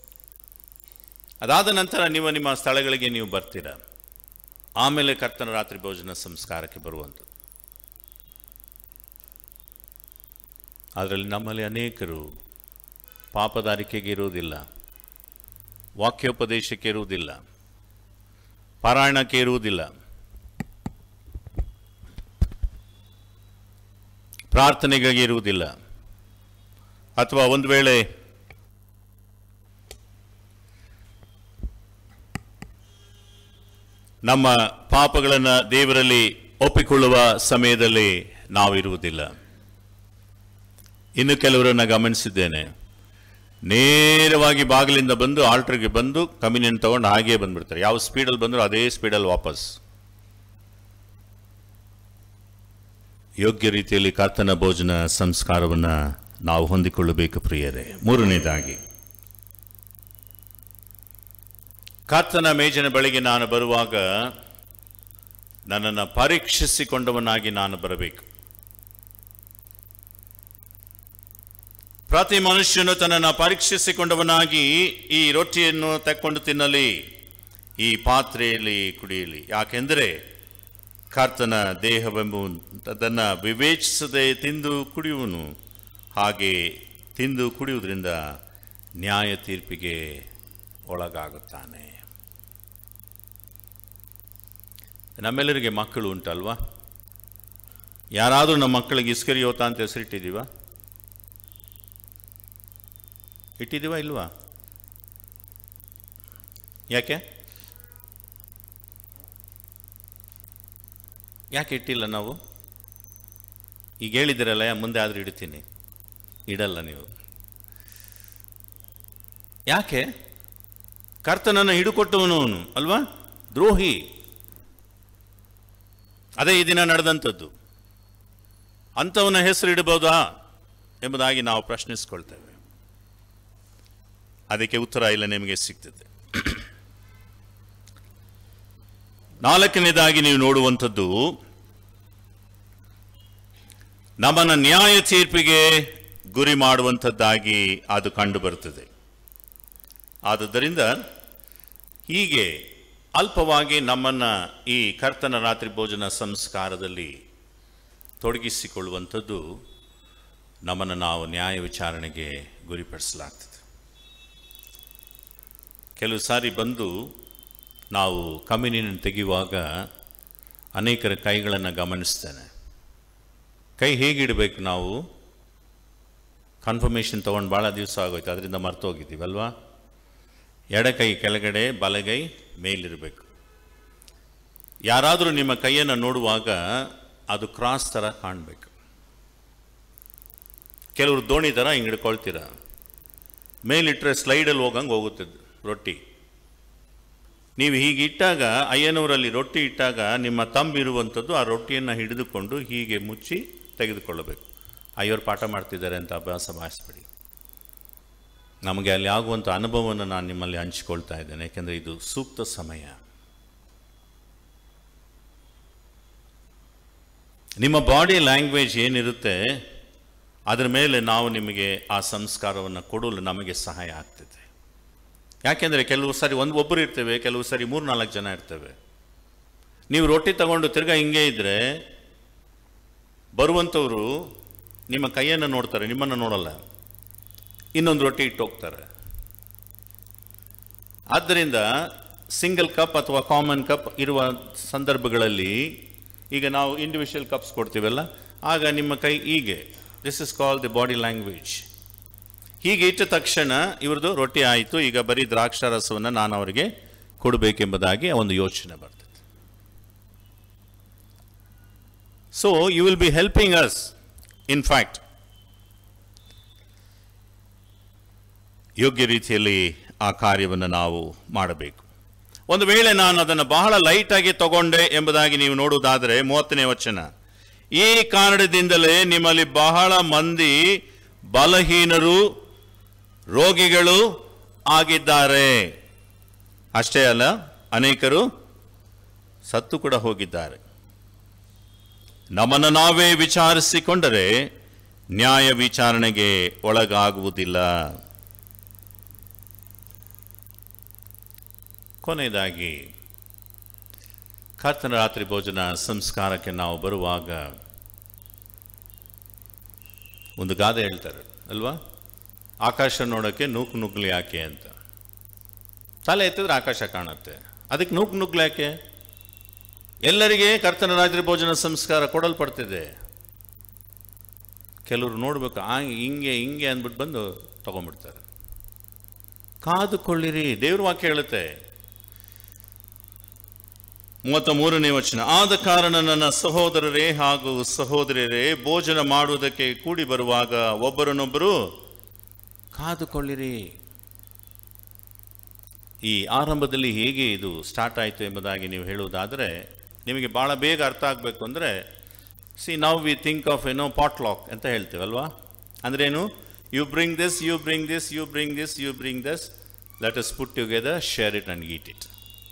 ಅದಾದ ನಂತರ ನೀವು ನಿಮ್ಮ ಸ್ಥಳಗಳಿಗೆ ನೀವು ಬರ್ತೀರ ಆಮೇಲೆ ಕರ್ತನ ರಾತ್ರಿ ಭೋಜನ ಸಂಸ್ಕಾರಕ್ಕೆ ಬರುವಂಥದ್ದು ಅದರಲ್ಲಿ ನಮ್ಮಲ್ಲಿ ಅನೇಕರು ಪಾಪದಾರಿಕೆಗೆ ಇರುವುದಿಲ್ಲ ವಾಕ್ಯೋಪದೇಶಕ್ಕೆ ಇರುವುದಿಲ್ಲ ಪಾರಾಯಣಕ್ಕೆ ಇರುವುದಿಲ್ಲ ಪ್ರಾರ್ಥನೆಗಾಗಿ ಇರುವುದಿಲ್ಲ ಅಥವಾ ಒಂದು ವೇಳೆ ನಮ್ಮ ಪಾಪಗಳನ್ನು ದೇವರಲ್ಲಿ ಒಪ್ಪಿಕೊಳ್ಳುವ ಸಮಯದಲ್ಲಿ ನಾವು ಇರುವುದಿಲ್ಲ ಇನ್ನು ಕೆಲವರನ್ನು ಗಮನಿಸಿದ್ದೇನೆ ನೇರವಾಗಿ ಬಾಗಿಲಿಂದ ಬಂದು ಆಲ್ಟ್ರಿಗೆ ಬಂದು ಕಮ್ಯುನಿಯನ್ ತಗೊಂಡು ಹಾಗೇ ಬಂದ್ಬಿಡ್ತಾರೆ ಯಾವ ಸ್ಪೀಡಲ್ಲಿ ಬಂದರೂ ಅದೇ ಸ್ಪೀಡಲ್ಲಿ ವಾಪಸ್ ಯೋಗ್ಯ ರೀತಿಯಲ್ಲಿ ಕರ್ತನ ಭೋಜನ ಸಂಸ್ಕಾರವನ್ನು ನಾವು ಹೊಂದಿಕೊಳ್ಳಬೇಕು ಪ್ರಿಯರೇ ಮೂರನೇದಾಗಿ ಕರ್ತನ ಮೇಜಿನ ಬಳಿಗೆ ನಾನು ಬರುವಾಗ ನನ್ನನ್ನು ಪರೀಕ್ಷಿಸಿಕೊಂಡವನಾಗಿ ನಾನು ಬರಬೇಕು ಪ್ರತಿ ಮನುಷ್ಯನು ತನ್ನನ್ನು ಪರೀಕ್ಷಿಸಿಕೊಂಡವನಾಗಿ ಈ ರೊಟ್ಟಿಯನ್ನು ತೆಕ್ಕೊಂಡು ತಿನ್ನಲಿ ಈ ಪಾತ್ರೆಯಲ್ಲಿ ಕುಡಿಯಲಿ ಯಾಕೆಂದರೆ ಕರ್ತನ ದೇಹವೆಂಬುದನ್ನು ವಿವೇಚಿಸದೆ ತಿಂದು ಕುಡಿಯುವನು ಹಾಗೆ ತಿಂದು ಕುಡಿಯುವುದರಿಂದ ನ್ಯಾಯ ತೀರ್ಪಿಗೆ ಒಳಗಾಗುತ್ತಾನೆ ನಮ್ಮೆಲ್ಲರಿಗೆ ಮಕ್ಕಳು ಉಂಟಲ್ವಾ ಯಾರಾದರೂ ನಮ್ಮ ಮಕ್ಕಳಿಗೆ ಇಸ್ಕರಿಯೋತ ಅಂತ ಹೆಸರಿಟ್ಟಿದ್ದೀವಾ ಇಟ್ಟಿದ್ದೀವ ಇಲ್ವಾ ಯಾಕೆ ಯಾಕೆ ಇಟ್ಟಿಲ್ಲ ನಾವು ಈಗ ಹೇಳಿದಿರಲ್ಲ ಮುಂದೆ ಆದರೂ ಇಡ್ತೀನಿ ಇಡಲ್ಲ ನೀವು ಯಾಕೆ ಕರ್ತನನ್ನು ಹಿಡುಕೊಟ್ಟವನು ಅವನು ಅಲ್ವಾ ದ್ರೋಹಿ ಅದೇ ಈ ದಿನ ನಡೆದಂಥದ್ದು ಅಂಥವನ ಹೆಸರು ಇಡಬಹುದಾ ಎಂಬುದಾಗಿ ನಾವು ಪ್ರಶ್ನಿಸ್ಕೊಳ್ತೇವೆ ಅದಕ್ಕೆ ಉತ್ತರ ಇಲ್ಲ ನಿಮಗೆ ಸಿಗ್ತದೆ ನಾಲ್ಕನೇದಾಗಿ ನೀವು ನೋಡುವಂಥದ್ದು ನಮ್ಮನ್ನು ನ್ಯಾಯ ತೀರ್ಪಿಗೆ ಗುರಿ ಮಾಡುವಂಥದ್ದಾಗಿ ಅದು ಕಂಡು ಬರುತ್ತದೆ ಆದುದರಿಂದ ಹೀಗೆ ಅಲ್ಪವಾಗಿ ನಮ್ಮನ್ನು ಈ ಕರ್ತನ ರಾತ್ರಿ ಭೋಜನ ಸಂಸ್ಕಾರದಲ್ಲಿ ತೊಡಗಿಸಿಕೊಳ್ಳುವಂಥದ್ದು ನಮ್ಮನ್ನು ನಾವು ನ್ಯಾಯ ವಿಚಾರಣೆಗೆ ಗುರಿಪಡಿಸಲಾಗ್ತದೆ ಕೆಲವು ಸಾರಿ ಬಂದು ನಾವು ಕಮ್ಯುನಿಯನ್ನು ತೆಗೆಯುವಾಗ ಅನೇಕರ ಕೈಗಳನ್ನು ಗಮನಿಸ್ತೇನೆ ಕೈ ಹೇಗಿಡಬೇಕು ನಾವು ಕನ್ಫರ್ಮೇಷನ್ ತೊಗೊಂಡು ಭಾಳ ದಿವಸ ಆಗೋಯ್ತು ಅದರಿಂದ ಮರ್ತೋಗಿದ್ದೀವಲ್ವಾ ಎಡಕೈ ಕೆಳಗಡೆ ಬಲಗೈ ಮೇಲಿರಬೇಕು ಯಾರಾದರೂ ನಿಮ್ಮ ಕೈಯನ್ನು ನೋಡುವಾಗ ಅದು ಕ್ರಾಸ್ ಥರ ಕಾಣಬೇಕು ಕೆಲವರು ದೋಣಿ ಥರ ಹಿಂಗೆ ಹಿಡ್ಕೊಳ್ತೀರ ಮೇಲಿಟ್ಟರೆ ಸ್ಲೈಡಲ್ಲಿ ಹೋಗಂಗೆ ಹೋಗುತ್ತೆ ರೊಟ್ಟಿ ನೀವು ಹೀಗೆ ಇಟ್ಟಾಗ ಅಯ್ಯನವರಲ್ಲಿ ರೊಟ್ಟಿ ಇಟ್ಟಾಗ ನಿಮ್ಮ ತಂಬಿರುವಂಥದ್ದು ಆ ರೊಟ್ಟಿಯನ್ನು ಹಿಡಿದುಕೊಂಡು ಹೀಗೆ ಮುಚ್ಚಿ ತೆಗೆದುಕೊಳ್ಳಬೇಕು ಅಯ್ಯವ್ರು ಪಾಠ ಮಾಡ್ತಿದ್ದಾರೆ ಅಂತ ಅಭ್ಯಾಸ ಮಾಡಿಸ್ಬೇಡಿ ನಮಗೆ ಅಲ್ಲಿ ಆಗುವಂಥ ಅನುಭವವನ್ನು ನಾನು ನಿಮ್ಮಲ್ಲಿ ಹಂಚಿಕೊಳ್ತಾ ಇದ್ದೇನೆ ಯಾಕೆಂದರೆ ಇದು ಸೂಕ್ತ ಸಮಯ ನಿಮ್ಮ ಬಾಡಿ ಲ್ಯಾಂಗ್ವೇಜ್ ಏನಿರುತ್ತೆ ಅದರ ಮೇಲೆ ನಾವು ನಿಮಗೆ ಆ ಸಂಸ್ಕಾರವನ್ನು ಕೊಡಲು ನಮಗೆ ಸಹಾಯ ಆಗ್ತದೆ ಯಾಕೆಂದರೆ ಕೆಲವು ಸಾರಿ ಒಂದು ಒಬ್ಬರು ಇರ್ತೇವೆ ಕೆಲವು ಸಾರಿ ಮೂರು ನಾಲ್ಕು ಜನ ಇರ್ತೇವೆ ನೀವು ರೊಟ್ಟಿ ತಗೊಂಡು ತಿರ್ಗಾ ಹಿಂಗೆ ಇದ್ದರೆ ಬರುವಂಥವರು ನಿಮ್ಮ ಕೈಯನ್ನು ನೋಡ್ತಾರೆ ನಿಮ್ಮನ್ನು ನೋಡಲ್ಲ ಇನ್ನೊಂದು ರೊಟ್ಟಿ ಇಟ್ಟು ಹೋಗ್ತಾರೆ ಆದ್ದರಿಂದ ಸಿಂಗಲ್ ಕಪ್ ಅಥವಾ ಕಾಮನ್ ಕಪ್ ಇರುವ ಸಂದರ್ಭಗಳಲ್ಲಿ ಈಗ ನಾವು ಇಂಡಿವಿಜುವಲ್ ಕಪ್ಸ್ ಕೊಡ್ತೀವಲ್ಲ ಆಗ ನಿಮ್ಮ ಕೈ ಹೀಗೆ this is call the body language ಹೀಗೆ ಇಟ್ಟ ತಕ್ಷಣ ಇವ್ರದ್ದು ರೊಟ್ಟಿ ಆಯಿತು ಈಗ ಬರೀ ದ್ರಾಕ್ಷಾರಸವನ್ನು ನಾನು ಅವರಿಗೆ ಕೊಡಬೇಕೆಂಬುದಾಗಿ ಒಂದು ಯೋಚನೆ ಬರ್ತದೆ so you will be helping us in fact ಯೋಗ್ಯ ರೀತಿಯಲ್ಲಿ ಆ ಕಾರ್ಯವನ್ನು ನಾವು ಮಾಡಬೇಕು ಒಂದು ವೇಳೆ ನಾನು ಅದನ್ನು ಬಹಳ ಲೈಟಾಗಿ ತಗೊಂಡೆ ಎಂಬುದಾಗಿ ನೀವು ನೋಡುವುದಾದರೆ ಮೂವತ್ತನೇ ವಚನ ಈ ಕಾರಣದಿಂದಲೇ ನಿಮ್ಮಲ್ಲಿ ಬಹಳ ಮಂದಿ ಬಲಹೀನರು ರೋಗಿಗಳು ಆಗಿದ್ದಾರೆ ಅಷ್ಟೇ ಅಲ್ಲ ಅನೇಕರು ಸತ್ತು ಕೂಡ ಹೋಗಿದ್ದಾರೆ ನಮ್ಮನ್ನು ನಾವೇ ವಿಚಾರಿಸಿಕೊಂಡರೆ ನ್ಯಾಯ ವಿಚಾರಣೆಗೆ ಒಳಗಾಗುವುದಿಲ್ಲ ಕೊನೆಯದಾಗಿ ಕರ್ತನ ರಾತ್ರಿ ಭೋಜನ ಸಂಸ್ಕಾರಕ್ಕೆ ನಾವು ಬರುವಾಗ ಒಂದು ಗಾದೆ ಹೇಳ್ತಾರೆ ಅಲ್ವಾ ಆಕಾಶ ನೋಡೋಕ್ಕೆ ನೂಕು ನುಗ್ಲಿ ಯಾಕೆ ಅಂತ ತಲೆ ಎತ್ತಿದ್ರೆ ಆಕಾಶ ಕಾಣುತ್ತೆ ಅದಕ್ಕೆ ನೂಕು ನುಗ್ಲು ಯಾಕೆ ಎಲ್ಲರಿಗೆ ಕರ್ತನ ರಾತ್ರಿ ಭೋಜನ ಸಂಸ್ಕಾರ ಕೊಡಲ್ಪಡ್ತಿದೆ ಕೆಲವರು ನೋಡ್ಬೇಕು ಆ ಹಿಂಗೆ ಹಿಂಗೆ ಅಂದ್ಬಿಟ್ಟು ಬಂದು ತಗೊಂಡ್ಬಿಡ್ತಾರೆ ಕಾದುಕೊಳ್ಳಿರಿ ದೇವ್ರ ವಾಕ್ಯ ಹೇಳುತ್ತೆ ಮೂವತ್ತ ಮೂರನೇ ವಚನ ಆದ ಕಾರಣ ನನ್ನ ಸಹೋದರರೇ ಹಾಗೂ ಸಹೋದರಿಯರೇ ಭೋಜನ ಮಾಡುವುದಕ್ಕೆ ಕೂಡಿ ಬರುವಾಗ ಒಬ್ಬರನ್ನೊಬ್ಬರು ಕಾದುಕೊಳ್ಳಿರಿ ಈ ಆರಂಭದಲ್ಲಿ ಹೇಗೆ ಇದು ಸ್ಟಾರ್ಟ್ ಆಯಿತು ಎಂಬುದಾಗಿ ನೀವು ಹೇಳುವುದಾದರೆ ನಿಮಗೆ ಭಾಳ ಬೇಗ ಅರ್ಥ ಆಗಬೇಕು ಅಂದರೆ see now we think of ಏನೋ ಪಾಟ್ಲಾಕ್ ಅಂತ ಹೇಳ್ತೀವಲ್ವಾ ಅಂದ್ರೇನು you bring this you bring this you bring this you bring this let us put together share it and eat it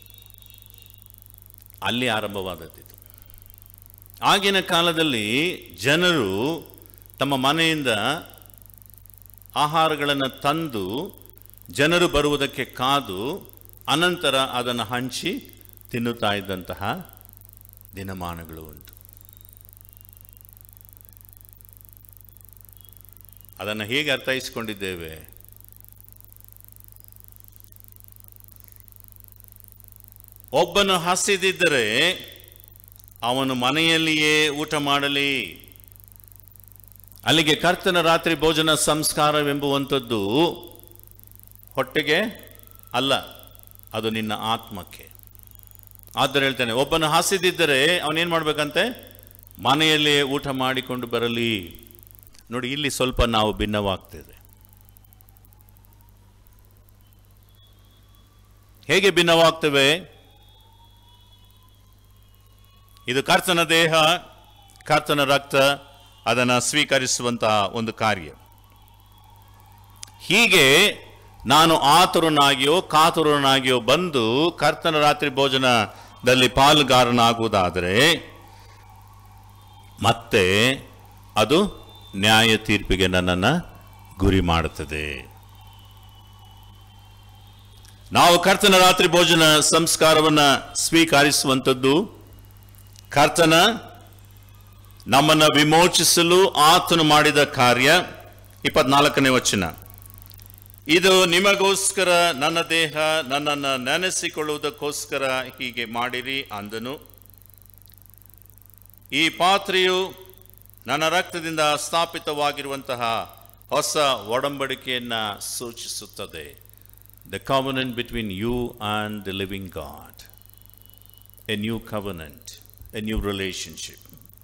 ಅಲ್ಲಿ ಆರಂಭವಾದದ್ದು ಆಗಿನ ಕಾಲದಲ್ಲಿ ಜನರು ತಮ್ಮ ಮನೆಯಿಂದ ಆಹಾರಗಳನ್ನು ತಂದು ಜನರು ಬರುವುದಕ್ಕೆ ಕಾದು ಅನಂತರ ಅದನ್ನು ಹಂಚಿ ತಿನ್ನುತ್ತಾ ಇದ್ದಂತಹ ದಿನಮಾನಗಳು ಉಂಟು ಅದನ್ನು ಹೇಗೆ ಅರ್ಥೈಸಿಕೊಂಡಿದ್ದೇವೆ ಒಬ್ಬನು ಹಸಿದಿದ್ದರೆ ಅವನು ಮನೆಯಲ್ಲಿಯೇ ಊಟ ಮಾಡಲಿ ಅಲ್ಲಿಗೆ ಕರ್ತನ ರಾತ್ರಿ ಭೋಜನ ಸಂಸ್ಕಾರವೆಂಬುವಂಥದ್ದು ಹೊಟ್ಟೆಗೆ ಅಲ್ಲ ಅದು ನಿನ್ನ ಆತ್ಮಕ್ಕೆ ಆದರೆ ಹೇಳ್ತಾನೆ ಒಬ್ಬನು ಹಸಿದಿದ್ದರೆ ಅವನೇನು ಮಾಡಬೇಕಂತೆ ಮನೆಯಲ್ಲೇ ಊಟ ಮಾಡಿಕೊಂಡು ಬರಲಿ ನೋಡಿ ಇಲ್ಲಿ ಸ್ವಲ್ಪ ನಾವು ಭಿನ್ನವಾಗ್ತೇವೆ ಹೇಗೆ ಭಿನ್ನವಾಗ್ತೇವೆ ಇದು ಕರ್ತನ ದೇಹ ಕರ್ತನ ರಕ್ತ ಅದನ್ನು ಸ್ವೀಕರಿಸುವಂತಹ ಒಂದು ಕಾರ್ಯ ಹೀಗೆ ನಾನು ಆತುರನಾಗಿಯೋ ಕಾತುರನಾಗಿಯೋ ಬಂದು ಕರ್ತನ ರಾತ್ರಿ ಭೋಜನದಲ್ಲಿ ಪಾಲುಗಾರನಾಗುವುದಾದರೆ ಮತ್ತೆ ಅದು ನ್ಯಾಯ ತೀರ್ಪಿಗೆ ನನ್ನನ್ನು ಗುರಿ ಮಾಡುತ್ತದೆ ನಾವು ಕರ್ತನ ರಾತ್ರಿ ಭೋಜನ ಸಂಸ್ಕಾರವನ್ನು ಸ್ವೀಕರಿಸುವಂಥದ್ದು ಕರ್ತನ ನಮ್ಮನ್ನು ವಿಮೋಚಿಸಲು ಆತನು ಮಾಡಿದ ಕಾರ್ಯ ಇಪ್ಪತ್ನಾಲ್ಕನೇ ವಚನ ಇದು ನಿಮಗೋಸ್ಕರ ನನ್ನ ದೇಹ ನನ್ನನ್ನು ನೆನೆಸಿಕೊಳ್ಳುವುದಕ್ಕೋಸ್ಕರ ಹೀಗೆ ಮಾಡಿರಿ ಅಂದನು ಈ ಪಾತ್ರೆಯು ನನ್ನ ರಕ್ತದಿಂದ ಸ್ಥಾಪಿತವಾಗಿರುವಂತಹ ಹೊಸ ಒಡಂಬಡಿಕೆಯನ್ನು ಸೂಚಿಸುತ್ತದೆ the covenant between you and the living God a new covenant a new relationship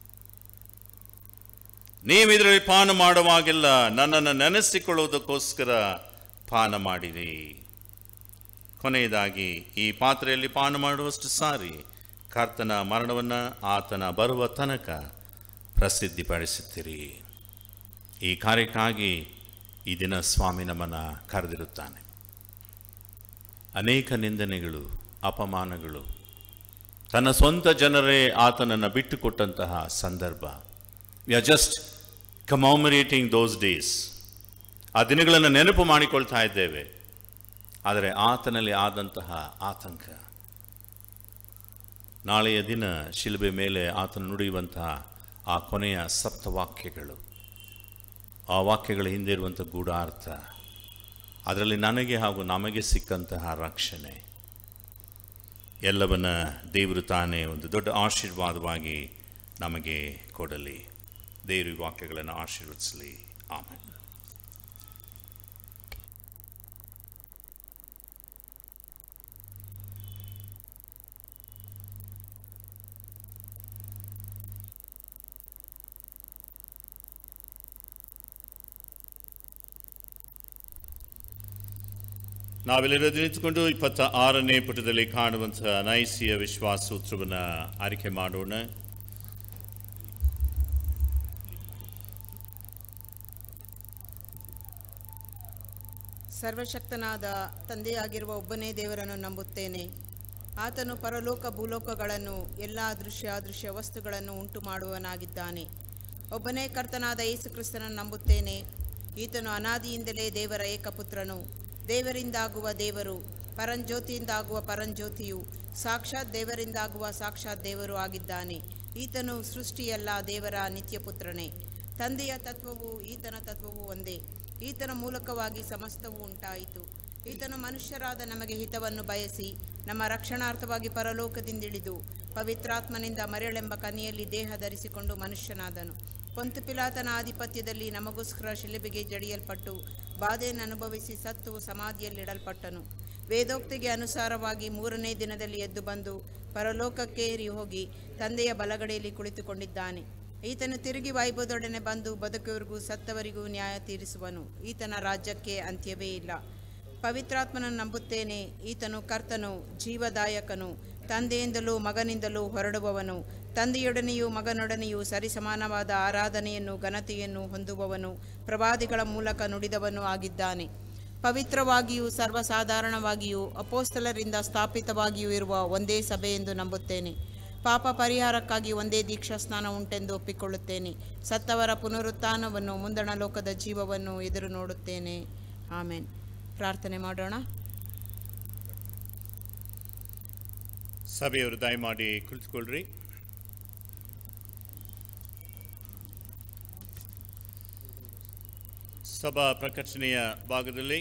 ನೀವು ಇದರಲ್ಲಿ ಪಾನ ಮಾಡುವಾಗಿಲ್ಲ ನನ್ನನ್ನು ನೆನೆಸಿಕೊಳ್ಳುವುದಕ್ಕೋಸ್ಕರ ಪಾನ ಮಾಡಿರಿ ಕೊನೆಯದಾಗಿ ಈ ಪಾತ್ರೆಯಲ್ಲಿ ಪಾನ ಮಾಡುವಷ್ಟು ಸಾರಿ ಕರ್ತನ ಮರಣವನ್ನು ಆತನ ಬರುವ ತನಕ ಪ್ರಸಿದ್ಧಿಪಡಿಸುತ್ತೀರಿ ಈ ಕಾರ್ಯಕ್ಕಾಗಿ ಈ ದಿನ ಸ್ವಾಮಿ ನಮ್ಮನ್ನು ಕರೆದಿರುತ್ತಾನೆ ಅನೇಕ ನಿಂದನೆಗಳು ಅಪಮಾನಗಳು ತನ್ನ ಸ್ವಂತ ಜನರೇ ಆತನನ್ನು ಬಿಟ್ಟುಕೊಟ್ಟಂತಹ ಸಂದರ್ಭ we are just commemorating those days ಆ ದಿನಗಳನ್ನು ನೆನಪು ಮಾಡಿಕೊಳ್ತಾ ಇದ್ದೇವೆ ಆದರೆ ಆತನಲ್ಲಿ ಆದಂತಹ ಆತಂಕ ನಾಳೆಯ ದಿನ ಶಿಲುಬೆ ಮೇಲೆ ಆತನು ನುಡಿಯುವಂತಹ ಆ ಕೊನೆಯ ಸಪ್ತವಾಕ್ಯಗಳು ಆ ವಾಕ್ಯಗಳ ಹಿಂದೆ ಇರುವಂಥ ಗೂಢಾರ್ಥ ಅದರಲ್ಲಿ ನನಗೆ ಹಾಗೂ ನಮಗೆ ಸಿಕ್ಕಂತಹ ರಕ್ಷಣೆ ಎಲ್ಲವನ್ನ ದೇವರು ತಾನೇ ಒಂದು ದೊಡ್ಡ ಆಶೀರ್ವಾದವಾಗಿ ನಮಗೆ ಕೊಡಲಿ ದೇವರು ಈ ವಾಕ್ಯಗಳನ್ನು ಆಶೀರ್ವದಿಸಲಿ ಆಮೇಲೆ ನಾವೆಲ್ಲರೂ ನಿಂತುಕೊಂಡು ಇಪ್ಪತ್ತ ಆರನೇ ಪುಟದಲ್ಲಿ ಕಾಣುವಂತಹ ನೈಸಿಯ ವಿಶ್ವಾಸ ಸೂತ್ರವನ್ನು ಆರಿಕೆ ಮಾಡೋಣ ಸರ್ವಶಕ್ತನಾದ ತಂದೆಯಾಗಿರುವ ಒಬ್ಬನೇ ದೇವರನ್ನು ನಂಬುತ್ತೇನೆ ಆತನು ಪರಲೋಕ ಭೂಲೋಕಗಳನ್ನು ಎಲ್ಲ ದೃಶ್ಯ ಅದೃಶ್ಯ ವಸ್ತುಗಳನ್ನು ಉಂಟು ಮಾಡುವನಾಗಿದ್ದಾನೆ ಒಬ್ಬನೇ ಕರ್ತನಾದ ಯೇಸು ಕ್ರಿಸ್ತನನ್ನು ನಂಬುತ್ತೇನೆ ಈತನು ಅನಾದಿಯಿಂದಲೇ ದೇವರ ಏಕಪುತ್ರನು ದೇವರಿಂದಾಗುವ ದೇವರು ಪರಂಜ್ಯೋತಿಯಿಂದಾಗುವ ಪರಂಜ್ಯೋತಿಯು ಸಾಕ್ಷಾತ್ ದೇವರಿಂದಾಗುವ ಸಾಕ್ಷಾತ್ ದೇವರು ಆಗಿದ್ದಾನೆ ಈತನು ಸೃಷ್ಟಿಯಲ್ಲ ದೇವರ ನಿತ್ಯಪುತ್ರನೇ ತಂದೆಯ ತತ್ವವು ಈತನ ತತ್ವವು ಒಂದೇ ಈತನ ಮೂಲಕವಾಗಿ ಸಮಸ್ತವೂ ಉಂಟಾಯಿತು ಈತನು ಮನುಷ್ಯರಾದ ನಮಗೆ ಹಿತವನ್ನು ಬಯಸಿ ನಮ್ಮ ರಕ್ಷಣಾರ್ಥವಾಗಿ ಪರಲೋಕದಿಂದಿಳಿದು ಪವಿತ್ರಾತ್ಮನಿಂದ ಮರೆಳೆಂಬ ಕನಿಯಲ್ಲಿ ದೇಹ ಧರಿಸಿಕೊಂಡು ಮನುಷ್ಯನಾದನು ಪೊಂತು ಪಿಲಾತನ ಆಧಿಪತ್ಯದಲ್ಲಿ ನಮಗೋಸ್ಕರ ಶಿಲುಬೆಗೆ ಜಡಿಯಲ್ಪಟ್ಟು ಬಾಧೆಯನ್ನು ಅನುಭವಿಸಿ ಸತ್ತು ಸಮಾಧಿಯಲ್ಲಿಡಲ್ಪಟ್ಟನು ವೇದೋಕ್ತಿಗೆ ಅನುಸಾರವಾಗಿ ಮೂರನೇ ದಿನದಲ್ಲಿ ಎದ್ದು ಬಂದು ಪರಲೋಕಕ್ಕೆ ಏರಿ ಹೋಗಿ ತಂದೆಯ ಬಲಗಡೆಯಲ್ಲಿ ಕುಳಿತುಕೊಂಡಿದ್ದಾನೆ ಈತನು ತಿರುಗಿ ವೈಭವದೊಡನೆ ಬಂದು ಬದುಕುವರಿಗೂ ಸತ್ತವರಿಗೂ ನ್ಯಾಯ ತೀರಿಸುವನು ಈತನ ರಾಜ್ಯಕ್ಕೆ ಅಂತ್ಯವೇ ಇಲ್ಲ ಪವಿತ್ರಾತ್ಮನನ್ನು ನಂಬುತ್ತೇನೆ ಈತನು ಕರ್ತನು ಜೀವದಾಯಕನು ತಂದೆಯಿಂದಲೂ ಮಗನಿಂದಲೂ ಹೊರಡುವವನು ತಂದೆಯೊಡನೆಯೂ ಮಗನೊಡನೆಯೂ ಸರಿಸಮಾನವಾದ ಆರಾಧನೆಯನ್ನು ಘನತೆಯನ್ನು ಹೊಂದುವವನು ಪ್ರವಾದಿಗಳ ಮೂಲಕ ನುಡಿದವನು ಆಗಿದ್ದಾನೆ ಪವಿತ್ರವಾಗಿಯೂ ಸರ್ವಸಾಧಾರಣವಾಗಿಯೂ ಅಪೋಸ್ತಲರಿಂದ ಸ್ಥಾಪಿತವಾಗಿಯೂ ಇರುವ ಒಂದೇ ಸಭೆ ಎಂದು ನಂಬುತ್ತೇನೆ ಪಾಪ ಪರಿಹಾರಕ್ಕಾಗಿ ಒಂದೇ ದೀಕ್ಷಾ ಸ್ನಾನ ಉಂಟೆಂದು ಒಪ್ಪಿಕೊಳ್ಳುತ್ತೇನೆ ಸತ್ತವರ ಪುನರುತ್ಥಾನವನ್ನು ಮುಂದಣ ಲೋಕದ ಜೀವವನ್ನು ಎದುರು ನೋಡುತ್ತೇನೆ ಆಮೇನ್ ಪ್ರಾರ್ಥನೆ ಮಾಡೋಣ ಸಭೆಯವರು ದಯಮಾಡಿ ಕುಳಿತುಕೊಳ್ಳ್ರಿ ಸಭಾ ಪ್ರಕಟಣೆಯ ಭಾಗದಲ್ಲಿ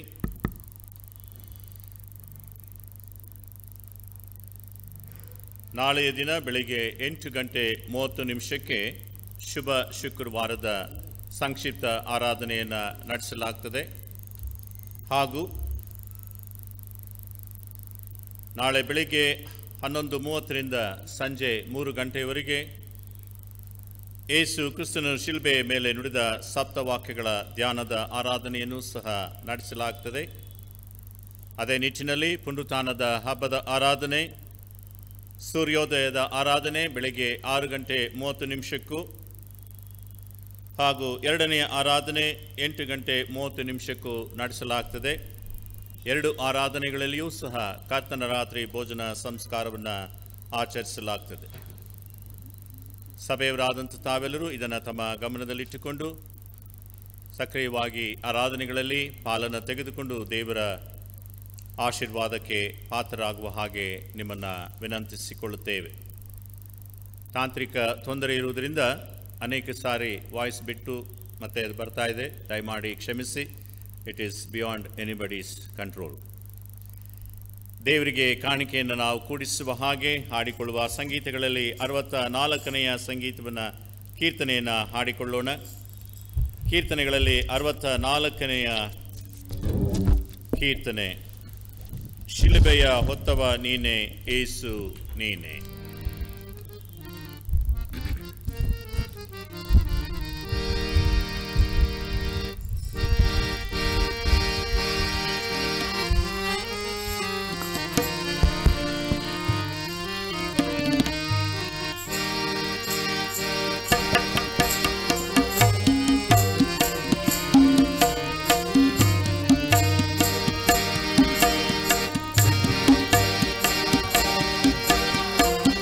ನಾಳೆಯ ದಿನ ಬೆಳಿಗ್ಗೆ ಎಂಟು ಗಂಟೆ ಮೂವತ್ತು ನಿಮಿಷಕ್ಕೆ ಶುಭ ಶುಕ್ರವಾರದ ಸಂಕ್ಷಿಪ್ತ ಆರಾಧನೆಯನ್ನು ನಡೆಸಲಾಗ್ತದೆ ಹಾಗೂ ನಾಳೆ ಬೆಳಿಗ್ಗೆ ಹನ್ನೊಂದು ಮೂವತ್ತರಿಂದ ಸಂಜೆ ಮೂರು ಗಂಟೆಯವರೆಗೆ ಏಸು ಕ್ರಿಸ್ತನ ಶಿಲ್ಬೆ ಮೇಲೆ ನುಡಿದ ಸಪ್ತವಾಕ್ಯಗಳ ಧ್ಯಾನದ ಆರಾಧನೆಯನ್ನು ಸಹ ನಡೆಸಲಾಗ್ತದೆ ಅದೇ ನಿಟ್ಟಿನಲ್ಲಿ ಪುನರುತ್ಥಾನದ ಹಬ್ಬದ ಆರಾಧನೆ ಸೂರ್ಯೋದಯದ ಆರಾಧನೆ ಬೆಳಗ್ಗೆ ಆರು ಗಂಟೆ ಮೂವತ್ತು ನಿಮಿಷಕ್ಕೂ ಹಾಗೂ ಎರಡನೆಯ ಆರಾಧನೆ ಎಂಟು ಗಂಟೆ ಮೂವತ್ತು ನಿಮಿಷಕ್ಕೂ ನಡೆಸಲಾಗ್ತದೆ ಎರಡು ಆರಾಧನೆಗಳಲ್ಲಿಯೂ ಸಹ ಕರ್ತನ ರಾತ್ರಿ ಭೋಜನ ಸಂಸ್ಕಾರವನ್ನು ಆಚರಿಸಲಾಗ್ತದೆ ಸಭೆಯವರಾದಂಥ ತಾವೆಲ್ಲರೂ ಇದನ್ನು ತಮ್ಮ ಗಮನದಲ್ಲಿಟ್ಟುಕೊಂಡು ಸಕ್ರಿಯವಾಗಿ ಆರಾಧನೆಗಳಲ್ಲಿ ಪಾಲನ್ನು ತೆಗೆದುಕೊಂಡು ದೇವರ ಆಶೀರ್ವಾದಕ್ಕೆ ಪಾತ್ರರಾಗುವ ಹಾಗೆ ನಿಮ್ಮನ್ನು ವಿನಂತಿಸಿಕೊಳ್ಳುತ್ತೇವೆ ತಾಂತ್ರಿಕ ತೊಂದರೆ ಇರುವುದರಿಂದ ಅನೇಕ ಸಾರಿ ವಾಯ್ಸ್ ಬಿಟ್ಟು ಮತ್ತೆ ಅದು ಬರ್ತಾ ಇದೆ ದಯಮಾಡಿ ಕ್ಷಮಿಸಿ it is beyond anybody's control ದೇವರಿಗೆ ಕಾಣಿಕೆಯನ್ನು ನಾವು ಕೂಡಿಸುವ ಹಾಗೆ ಹಾಡಿಕೊಳ್ಳುವ ಸಂಗೀತಗಳಲ್ಲಿ ಅರವತ್ತ ನಾಲ್ಕನೆಯ ಸಂಗೀತವನ್ನು ಕೀರ್ತನೆಯನ್ನು ಹಾಡಿಕೊಳ್ಳೋಣ ಕೀರ್ತನೆಗಳಲ್ಲಿ ಅರವತ್ತ ನಾಲ್ಕನೆಯ ಕೀರ್ತನೆ ಶಿಲುಬೆಯ ಹೊತ್ತವ ನೀನೆ ಏಸು ನೀನೆ ಿ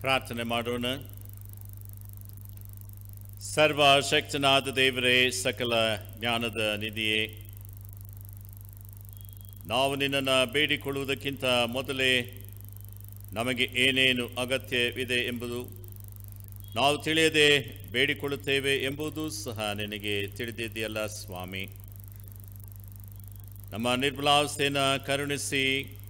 ಪ್ರಾರ್ಥನೆ ಮಾಡೋಣ ಸರ್ವಶಕ್ತನಾದ ದೇವರೇ ಸಕಲ ಜ್ಞಾನದ ನಿಧಿಯೇ ನಾವು ನಿನ್ನನ್ನು ಬೇಡಿಕೊಳ್ಳುವುದಕ್ಕಿಂತ ಮೊದಲೇ ನಮಗೆ ಏನೇನು ಅಗತ್ಯವಿದೆ ಎಂಬುದು ನಾವು ತಿಳಿಯದೆ ಬೇಡಿಕೊಳ್ಳುತ್ತೇವೆ ಎಂಬುದು ಸಹ ನಿನಗೆ ತಿಳಿದಿದೆಯಲ್ಲ ಸ್ವಾಮಿ ನಮ್ಮ ನಿರ್ಬಲಾವಸ್ಥೆಯನ್ನು ಕರುಣಿಸಿ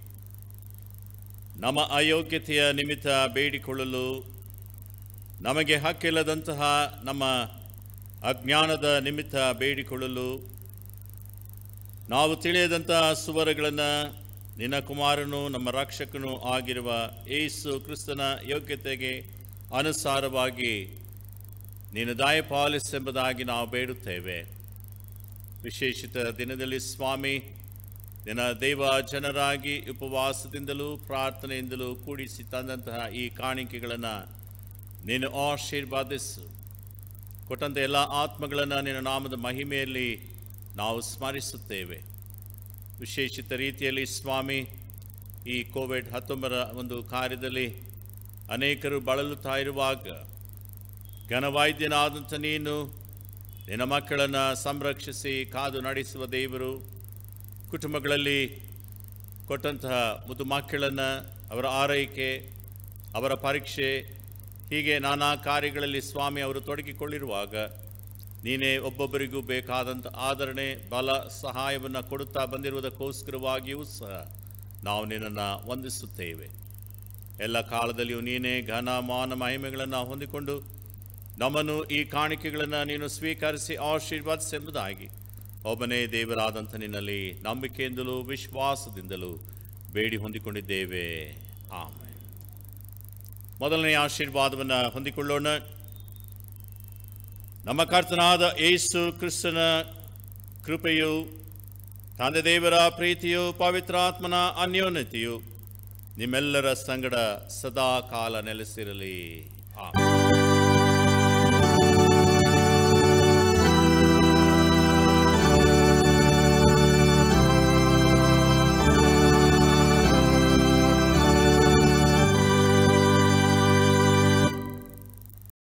ನಮ್ಮ ಅಯೋಗ್ಯತೆಯ ನಿಮಿತ್ತ ಬೇಡಿಕೊಳ್ಳಲು ನಮಗೆ ಹಕ್ಕಿಲ್ಲದಂತಹ ನಮ್ಮ ಅಜ್ಞಾನದ ನಿಮಿತ್ತ ಬೇಡಿಕೊಳ್ಳಲು ನಾವು ತಿಳಿಯದಂತಹ ಸುವರಗಳನ್ನು ನಿನ್ನ ಕುಮಾರನು ನಮ್ಮ ರಕ್ಷಕನು ಆಗಿರುವ ಏಸು ಕ್ರಿಸ್ತನ ಯೋಗ್ಯತೆಗೆ ಅನುಸಾರವಾಗಿ ನೀನು ದಯಪಾಲಿಸೆಂಬುದಾಗಿ ನಾವು ಬೇಡುತ್ತೇವೆ ವಿಶೇಷಿತ ದಿನದಲ್ಲಿ ಸ್ವಾಮಿ ನಿನ್ನ ದೇವ ಜನರಾಗಿ ಉಪವಾಸದಿಂದಲೂ ಪ್ರಾರ್ಥನೆಯಿಂದಲೂ ಕೂಡಿಸಿ ತಂದಂತಹ ಈ ಕಾಣಿಕೆಗಳನ್ನು ನೀನು ಆಶೀರ್ವಾದಿಸು ಕೊಟ್ಟಂಥ ಎಲ್ಲ ಆತ್ಮಗಳನ್ನು ನಿನ್ನ ನಾಮದ ಮಹಿಮೆಯಲ್ಲಿ ನಾವು ಸ್ಮರಿಸುತ್ತೇವೆ ವಿಶೇಷಿತ ರೀತಿಯಲ್ಲಿ ಸ್ವಾಮಿ ಈ ಕೋವಿಡ್ ಹತ್ತೊಂಬರ ಒಂದು ಕಾರ್ಯದಲ್ಲಿ ಅನೇಕರು ಬಳಲುತ್ತಾ ಇರುವಾಗ ಘನವಾದ್ಯನಾದಂಥ ನೀನು ನಿನ್ನ ಮಕ್ಕಳನ್ನು ಸಂರಕ್ಷಿಸಿ ಕಾದು ನಡೆಸುವ ದೇವರು ಕುಟುಂಬಗಳಲ್ಲಿ ಕೊಟ್ಟಂತಹ ಮುದ್ದು ಮಕ್ಕಳನ್ನು ಅವರ ಆರೈಕೆ ಅವರ ಪರೀಕ್ಷೆ ಹೀಗೆ ನಾನಾ ಕಾರ್ಯಗಳಲ್ಲಿ ಸ್ವಾಮಿ ಅವರು ತೊಡಗಿಕೊಳ್ಳಿರುವಾಗ ನೀನೇ ಒಬ್ಬೊಬ್ಬರಿಗೂ ಬೇಕಾದಂಥ ಆದರಣೆ ಬಲ ಸಹಾಯವನ್ನು ಕೊಡುತ್ತಾ ಬಂದಿರುವುದಕ್ಕೋಸ್ಕರವಾಗಿಯೂ ಸಹ ನಾವು ನಿನ್ನನ್ನು ವಂದಿಸುತ್ತೇವೆ ಎಲ್ಲ ಕಾಲದಲ್ಲಿಯೂ ನೀನೇ ಘನ ಮಾನ ಮಹಿಮೆಗಳನ್ನು ಹೊಂದಿಕೊಂಡು ನಮ್ಮನ್ನು ಈ ಕಾಣಿಕೆಗಳನ್ನು ನೀನು ಸ್ವೀಕರಿಸಿ ಆಶೀರ್ವಾದಿಸೆಂಬುದಾಗಿ ಒಬ್ಬನೇ ದೇವರಾದಂಥ ನಿನ್ನಲ್ಲಿ ನಂಬಿಕೆಯಿಂದಲೂ ವಿಶ್ವಾಸದಿಂದಲೂ ಬೇಡಿ ಹೊಂದಿಕೊಂಡಿದ್ದೇವೆ ಆಮೇಲೆ ಮೊದಲನೇ ಆಶೀರ್ವಾದವನ್ನು ಹೊಂದಿಕೊಳ್ಳೋಣ ನಮ್ಮ ಕರ್ತನಾದ ಏಸು ಕ್ರಿಸ್ತನ ಕೃಪೆಯು ತಂದೆ ದೇವರ ಪ್ರೀತಿಯು ಪವಿತ್ರಾತ್ಮನ ಅನ್ಯೋನ್ಯತೆಯು ನಿಮ್ಮೆಲ್ಲರ ಸಂಗಡ ಸದಾ ಕಾಲ ನೆಲೆಸಿರಲಿ ಆಮೇಲೆ